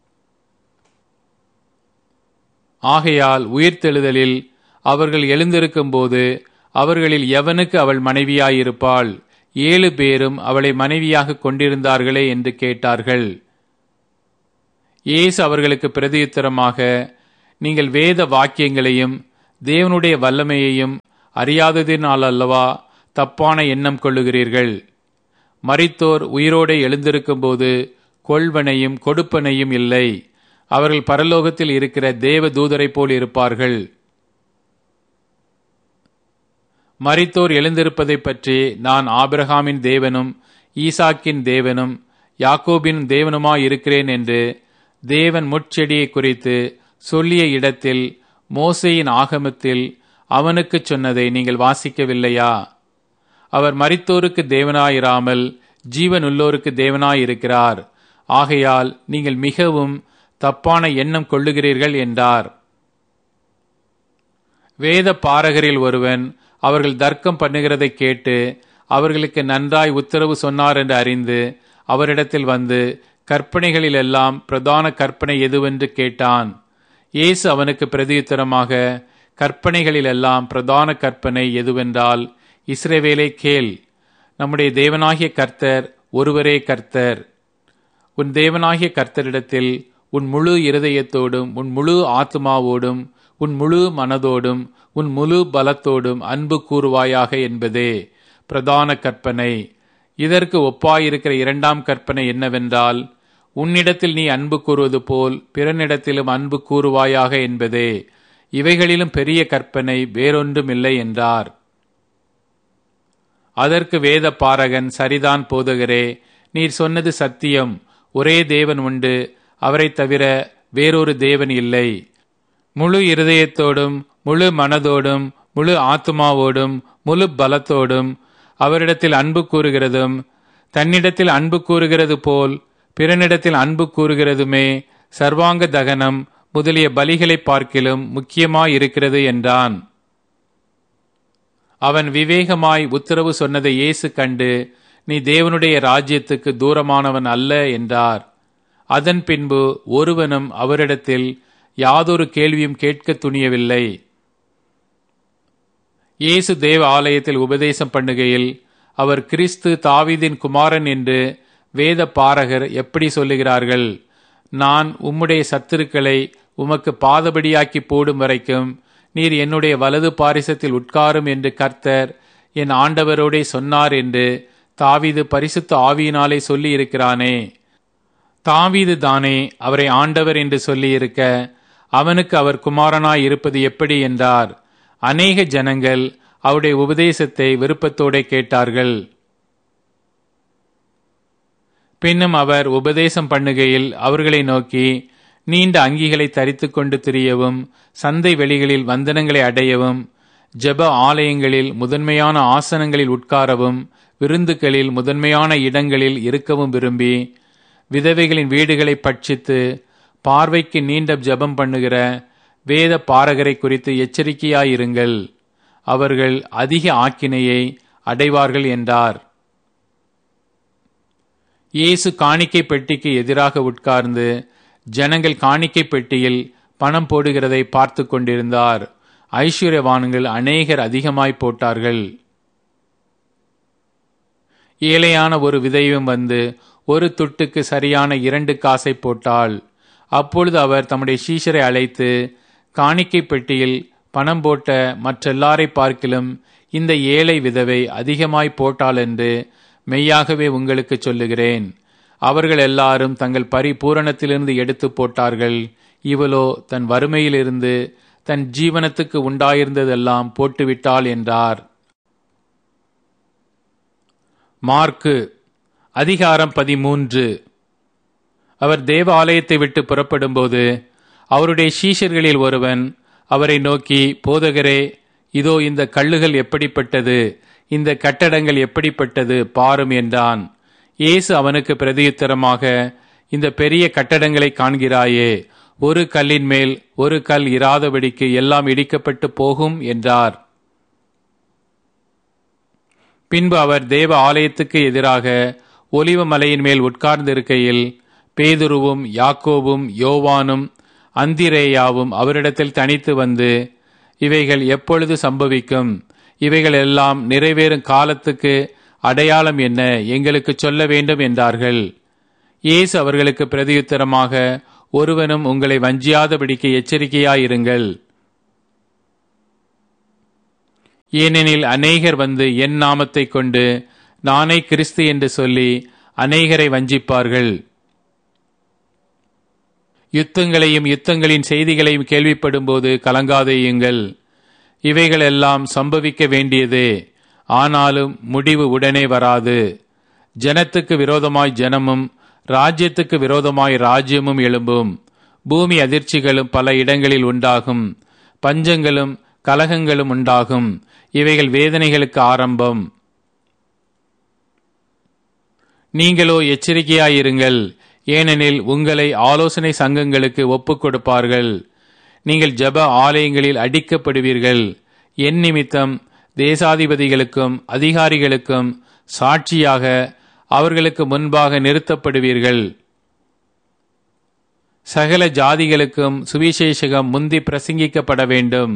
ஆகையால் உயிர்த்தெழுதலில் அவர்கள் எழுந்திருக்கும் போது அவர்களில் எவனுக்கு அவள் மனைவியாயிருப்பாள் ஏழு பேரும் அவளை மனைவியாக கொண்டிருந்தார்களே என்று கேட்டார்கள் இயேசு அவர்களுக்கு பிரதியுத்தரமாக நீங்கள் வேத வாக்கியங்களையும் தேவனுடைய வல்லமையையும் அறியாததினால் அல்லவா தப்பான எண்ணம் கொள்ளுகிறீர்கள் மரித்தோர் உயிரோடு எழுந்திருக்கும்போது கொள்வனையும் கொடுப்பனையும் இல்லை அவர்கள் பரலோகத்தில் இருக்கிற தேவ தூதரைப் போல் இருப்பார்கள் மரித்தோர் எழுந்திருப்பதைப் பற்றி நான் ஆபிரகாமின் தேவனும் ஈசாக்கின் தேவனும் யாக்கோபின் தேவனுமாயிருக்கிறேன் என்று தேவன் முட்செடியை குறித்து சொல்லிய இடத்தில் மோசையின் ஆகமத்தில் அவனுக்கு சொன்னதை நீங்கள் வாசிக்கவில்லையா அவர் மரித்தோருக்கு தேவனாயிராமல் ஜீவனுள்ளோருக்கு தேவனாயிருக்கிறார் ஆகையால் நீங்கள் மிகவும் தப்பான எண்ணம் கொள்ளுகிறீர்கள் என்றார் வேத பாரகரில் ஒருவன் அவர்கள் தர்க்கம் பண்ணுகிறதை கேட்டு அவர்களுக்கு நன்றாய் உத்தரவு சொன்னார் என்று அறிந்து அவரிடத்தில் வந்து கற்பனைகளிலெல்லாம் பிரதான கற்பனை எதுவென்று கேட்டான் இயேசு அவனுக்கு பிரதியுத்தரமாக கற்பனைகளிலெல்லாம் பிரதான கற்பனை எதுவென்றால் இஸ்ரவேலை கேள் நம்முடைய தேவனாகிய கர்த்தர் ஒருவரே கர்த்தர் உன் தேவனாகிய கர்த்தரிடத்தில் உன் முழு இருதயத்தோடும் உன் முழு ஆத்மாவோடும் உன் முழு மனதோடும் உன் முழு பலத்தோடும் அன்பு கூறுவாயாக என்பதே பிரதான கற்பனை இதற்கு ஒப்பாயிருக்கிற இரண்டாம் கற்பனை என்னவென்றால் உன்னிடத்தில் நீ அன்பு கூறுவது போல் பிறனிடத்திலும் அன்பு கூறுவாயாக என்பதே இவைகளிலும் பெரிய கற்பனை வேறொன்றும் இல்லை என்றார் அதற்கு வேத பாரகன் சரிதான் போதுகிறே நீர் சொன்னது சத்தியம் ஒரே தேவன் உண்டு அவரை தவிர வேறொரு தேவன் இல்லை முழு இருதயத்தோடும் முழு மனதோடும் முழு ஆத்மாவோடும் முழு பலத்தோடும் அவரிடத்தில் அன்பு கூறுகிறதும் தன்னிடத்தில் அன்பு கூறுகிறது போல் பிறனிடத்தில் அன்பு கூறுகிறதுமே சர்வாங்க தகனம் முதலிய பலிகளை பார்க்கிலும் முக்கியமாயிருக்கிறது என்றான் அவன் விவேகமாய் உத்தரவு சொன்னதை இயேசு கண்டு நீ தேவனுடைய ராஜ்யத்துக்கு தூரமானவன் அல்ல என்றார் அதன் பின்பு ஒருவனும் அவரிடத்தில் யாதொரு கேள்வியும் கேட்க துணியவில்லை இயேசு தேவ ஆலயத்தில் உபதேசம் பண்ணுகையில் அவர் கிறிஸ்து தாவீதின் குமாரன் என்று வேத பாரகர் எப்படி சொல்லுகிறார்கள் நான் உம்முடைய சத்துருக்களை உமக்கு பாதபடியாக்கி போடும் வரைக்கும் நீர் என்னுடைய வலது பாரிசத்தில் உட்காரும் என்று கர்த்தர் என் ஆண்டவரோடே சொன்னார் என்று தாவீது பரிசுத்த ஆவியினாலே சொல்லி இருக்கிறானே தாவீது தானே அவரை ஆண்டவர் என்று சொல்லியிருக்க அவனுக்கு அவர் குமாரனாய் இருப்பது எப்படி என்றார் அநேக ஜனங்கள் அவருடைய உபதேசத்தை விருப்பத்தோட கேட்டார்கள் பின்னும் அவர் உபதேசம் பண்ணுகையில் அவர்களை நோக்கி நீண்ட அங்கிகளை தரித்து கொண்டு திரியவும் சந்தை வெளிகளில் வந்தனங்களை அடையவும் ஜெப ஆலயங்களில் முதன்மையான ஆசனங்களில் உட்காரவும் விருந்துகளில் முதன்மையான இடங்களில் இருக்கவும் விரும்பி விதவைகளின் வீடுகளை பட்சித்து பார்வைக்கு நீண்ட ஜெபம் பண்ணுகிற வேத பாரகரை குறித்து எச்சரிக்கையாயிருங்கள் அவர்கள் அதிக ஆக்கினையை அடைவார்கள் என்றார் இயேசு காணிக்கை பெட்டிக்கு எதிராக உட்கார்ந்து ஜனங்கள் காணிக்கை பெட்டியில் பணம் போடுகிறதை பார்த்து கொண்டிருந்தார் ஐஸ்வர்யவான்கள் அநேகர் அதிகமாய் போட்டார்கள் ஏழையான ஒரு விதையும் வந்து ஒரு துட்டுக்கு சரியான இரண்டு காசை போட்டாள் அப்பொழுது அவர் தம்முடைய சீஷரை அழைத்து காணிக்கை பெட்டியில் பணம் போட்ட மற்றெல்லாரை பார்க்கிலும் இந்த ஏழை விதவை அதிகமாய் போட்டாள் என்று மெய்யாகவே உங்களுக்கு சொல்லுகிறேன் அவர்கள் எல்லாரும் தங்கள் பரிபூரணத்திலிருந்து எடுத்து போட்டார்கள் இவளோ தன் வறுமையிலிருந்து தன் ஜீவனத்துக்கு உண்டாயிருந்ததெல்லாம் போட்டுவிட்டாள் என்றார் மார்க்கு அதிகாரம் பதிமூன்று அவர் தேவ ஆலயத்தை விட்டு புறப்படும்போது அவருடைய சீஷர்களில் ஒருவன் அவரை நோக்கி போதகரே இதோ இந்த கல்லுகள் எப்படிப்பட்டது இந்த கட்டடங்கள் எப்படிப்பட்டது பாரும் என்றான் இயேசு அவனுக்கு பிரதியுத்தரமாக இந்த பெரிய கட்டடங்களை காண்கிறாயே ஒரு கல்லின் மேல் ஒரு கல் இராதபடிக்கு எல்லாம் இடிக்கப்பட்டு போகும் என்றார் பின்பு அவர் தேவ ஆலயத்துக்கு எதிராக ஒலிவ மலையின் மேல் உட்கார்ந்திருக்கையில் பேதுருவும் யாக்கோவும் யோவானும் அந்திரேயாவும் அவரிடத்தில் தனித்து வந்து இவைகள் எப்பொழுது சம்பவிக்கும் இவைகள் எல்லாம் நிறைவேறும் காலத்துக்கு அடையாளம் என்ன எங்களுக்கு சொல்ல வேண்டும் என்றார்கள் இயேசு அவர்களுக்கு பிரதியுத்தரமாக ஒருவனும் உங்களை வஞ்சியாதபடிக்கு எச்சரிக்கையாயிருங்கள் ஏனெனில் அநேகர் வந்து என் நாமத்தை கொண்டு நானே கிறிஸ்து என்று சொல்லி அநேகரை வஞ்சிப்பார்கள் யுத்தங்களையும் யுத்தங்களின் செய்திகளையும் கேள்விப்படும்போது கலங்காதேயுங்கள் இவைகள் எல்லாம் சம்பவிக்க வேண்டியதே ஆனாலும் முடிவு உடனே வராது ஜனத்துக்கு விரோதமாய் ஜனமும் ராஜ்யத்துக்கு விரோதமாய் ராஜ்யமும் எழும்பும் பூமி அதிர்ச்சிகளும் பல இடங்களில் உண்டாகும் பஞ்சங்களும் கலகங்களும் உண்டாகும் இவைகள் வேதனைகளுக்கு ஆரம்பம் நீங்களோ எச்சரிக்கையாயிருங்கள் ஏனெனில் உங்களை ஆலோசனை சங்கங்களுக்கு ஒப்புக் கொடுப்பார்கள் நீங்கள் ஜப ஆலயங்களில் அடிக்கப்படுவீர்கள் என் நிமித்தம் தேசாதிபதிகளுக்கும் அதிகாரிகளுக்கும் சாட்சியாக அவர்களுக்கு முன்பாக நிறுத்தப்படுவீர்கள் சகல ஜாதிகளுக்கும் சுவிசேஷகம் முந்தி பிரசங்கிக்கப்பட வேண்டும்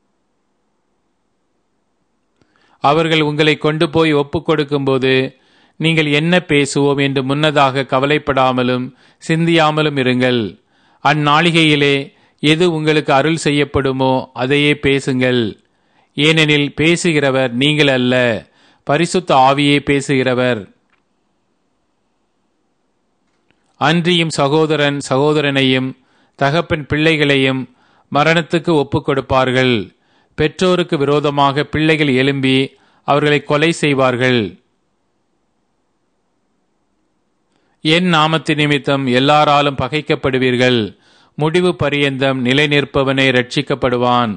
அவர்கள் உங்களை கொண்டு போய் ஒப்புக் கொடுக்கும்போது நீங்கள் என்ன பேசுவோம் என்று முன்னதாக கவலைப்படாமலும் சிந்தியாமலும் இருங்கள் அந்நாளிகையிலே எது உங்களுக்கு அருள் செய்யப்படுமோ அதையே பேசுங்கள் ஏனெனில் பேசுகிறவர் நீங்கள் அல்ல பரிசுத்த ஆவியே பேசுகிறவர் அன்றியும் சகோதரன் சகோதரனையும் தகப்பன் பிள்ளைகளையும் மரணத்துக்கு ஒப்புக் கொடுப்பார்கள் பெற்றோருக்கு விரோதமாக பிள்ளைகள் எழும்பி அவர்களை கொலை செய்வார்கள் என் நாமத்து நிமித்தம் எல்லாராலும் பகைக்கப்படுவீர்கள் முடிவு பரியந்தம் நிலை நிற்பவனே ரட்சிக்கப்படுவான்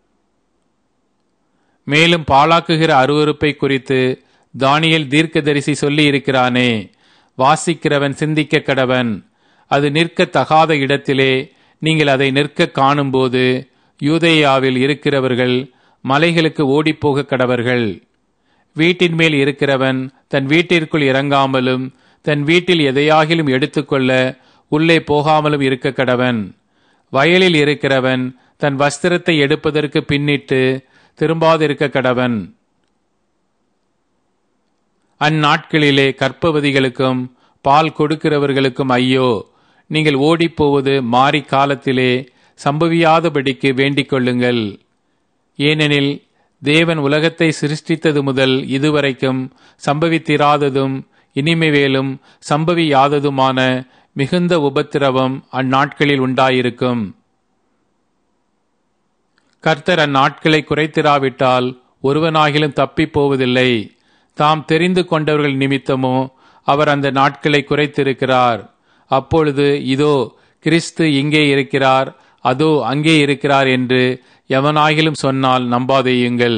மேலும் பாழாக்குகிற அருவறுப்பை குறித்து தானியல் தீர்க்கதரிசி சொல்லி இருக்கிறானே வாசிக்கிறவன் சிந்திக்க கடவன் அது நிற்க தகாத இடத்திலே நீங்கள் அதை நிற்க காணும்போது யூதேயாவில் இருக்கிறவர்கள் மலைகளுக்கு ஓடிப்போக கடவர்கள் வீட்டின் மேல் இருக்கிறவன் தன் வீட்டிற்குள் இறங்காமலும் தன் வீட்டில் எதையாகிலும் எடுத்துக்கொள்ள உள்ளே போகாமலும் இருக்க கடவன் வயலில் இருக்கிறவன் தன் வஸ்திரத்தை எடுப்பதற்கு பின்னிட்டு திரும்பாதிருக்க கடவன் அந்நாட்களிலே கற்பவதிகளுக்கும் பால் கொடுக்கிறவர்களுக்கும் ஐயோ நீங்கள் ஓடிப்போவது மாறி காலத்திலே சம்பவியாதபடிக்கு வேண்டிக் கொள்ளுங்கள் ஏனெனில் தேவன் உலகத்தை சிருஷ்டித்தது முதல் இதுவரைக்கும் சம்பவித்திராததும் இனிமைவேலும் சம்பவியாததுமான மிகுந்த உபத்திரவம் அந்நாட்களில் உண்டாயிருக்கும் கர்த்தர் அந்நாட்களை குறைத்திராவிட்டால் ஒருவனாகிலும் தப்பிப் போவதில்லை தாம் தெரிந்து கொண்டவர்கள் நிமித்தமோ அவர் அந்த நாட்களை குறைத்திருக்கிறார் அப்பொழுது இதோ கிறிஸ்து இங்கே இருக்கிறார் அதோ அங்கே இருக்கிறார் என்று எவனாகிலும் சொன்னால் நம்பாதேயுங்கள்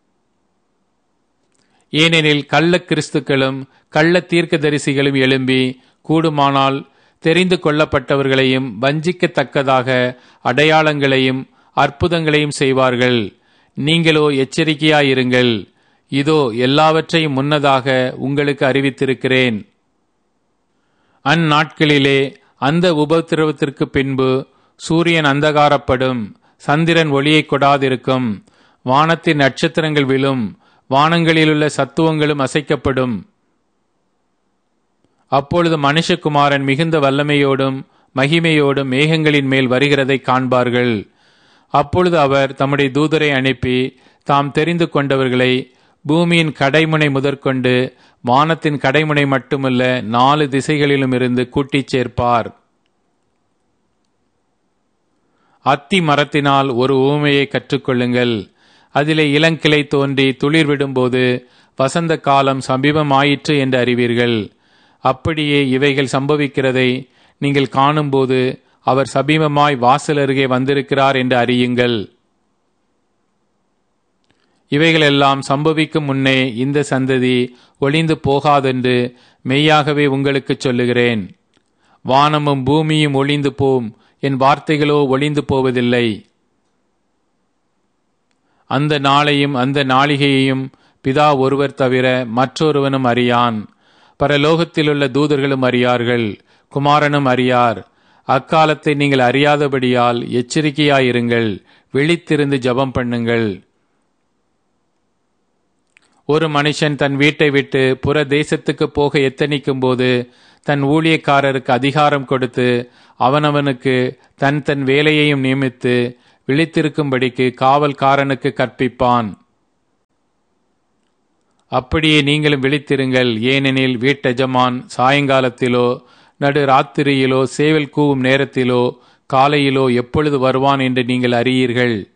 ஏனெனில் கள்ள கிறிஸ்துக்களும் கள்ள தீர்க்கதரிசிகளும் எழும்பி கூடுமானால் தெரிந்து கொள்ளப்பட்டவர்களையும் வஞ்சிக்கத்தக்கதாக அடையாளங்களையும் அற்புதங்களையும் செய்வார்கள் நீங்களோ எச்சரிக்கையாயிருங்கள் இதோ எல்லாவற்றையும் முன்னதாக உங்களுக்கு அறிவித்திருக்கிறேன் அந்நாட்களிலே அந்த உபத்திரவத்திற்கு பின்பு சூரியன் அந்தகாரப்படும் சந்திரன் ஒளியை கொடாதிருக்கும் வானத்தின் நட்சத்திரங்கள் விழும் வானங்களிலுள்ள சத்துவங்களும் அசைக்கப்படும் அப்பொழுது மனுஷகுமாரன் மிகுந்த வல்லமையோடும் மகிமையோடும் மேகங்களின் மேல் வருகிறதை காண்பார்கள் அப்பொழுது அவர் தம்முடைய தூதரை அனுப்பி தாம் தெரிந்து கொண்டவர்களை பூமியின் கடைமுனை முதற்கொண்டு வானத்தின் கடைமுனை மட்டுமல்ல நாலு திசைகளிலும் இருந்து கூட்டிச் சேர்ப்பார் அத்தி மரத்தினால் ஒரு ஊமையை கற்றுக்கொள்ளுங்கள் அதிலே இளங்கிளை தோன்றி துளிர் விடும்போது வசந்த காலம் சமீபமாயிற்று என்று அறிவீர்கள் அப்படியே இவைகள் சம்பவிக்கிறதை நீங்கள் காணும்போது அவர் சபீமமாய் வாசல் அருகே வந்திருக்கிறார் என்று அறியுங்கள் இவைகளெல்லாம் சம்பவிக்கும் முன்னே இந்த சந்ததி ஒளிந்து போகாதென்று மெய்யாகவே உங்களுக்கு சொல்லுகிறேன் வானமும் பூமியும் ஒளிந்து போம் என் வார்த்தைகளோ ஒளிந்து போவதில்லை அந்த நாளையும் அந்த நாளிகையையும் பிதா ஒருவர் தவிர மற்றொருவனும் அறியான் பரலோகத்திலுள்ள தூதர்களும் அறியார்கள் குமாரனும் அறியார் அக்காலத்தை நீங்கள் அறியாதபடியால் எச்சரிக்கையாயிருங்கள் விழித்திருந்து ஜபம் பண்ணுங்கள் ஒரு மனுஷன் தன் வீட்டை விட்டு புற தேசத்துக்கு போக எத்தனிக்கும் போது தன் ஊழியக்காரருக்கு அதிகாரம் கொடுத்து அவனவனுக்கு தன் தன் வேலையையும் நியமித்து விழித்திருக்கும்படிக்கு காவல்காரனுக்கு கற்பிப்பான் அப்படியே நீங்களும் விழித்திருங்கள் ஏனெனில் வீட்டெஜமான் சாயங்காலத்திலோ நடு ராத்திரியிலோ சேவல் கூவும் நேரத்திலோ காலையிலோ எப்பொழுது வருவான் என்று நீங்கள் அறியீர்கள்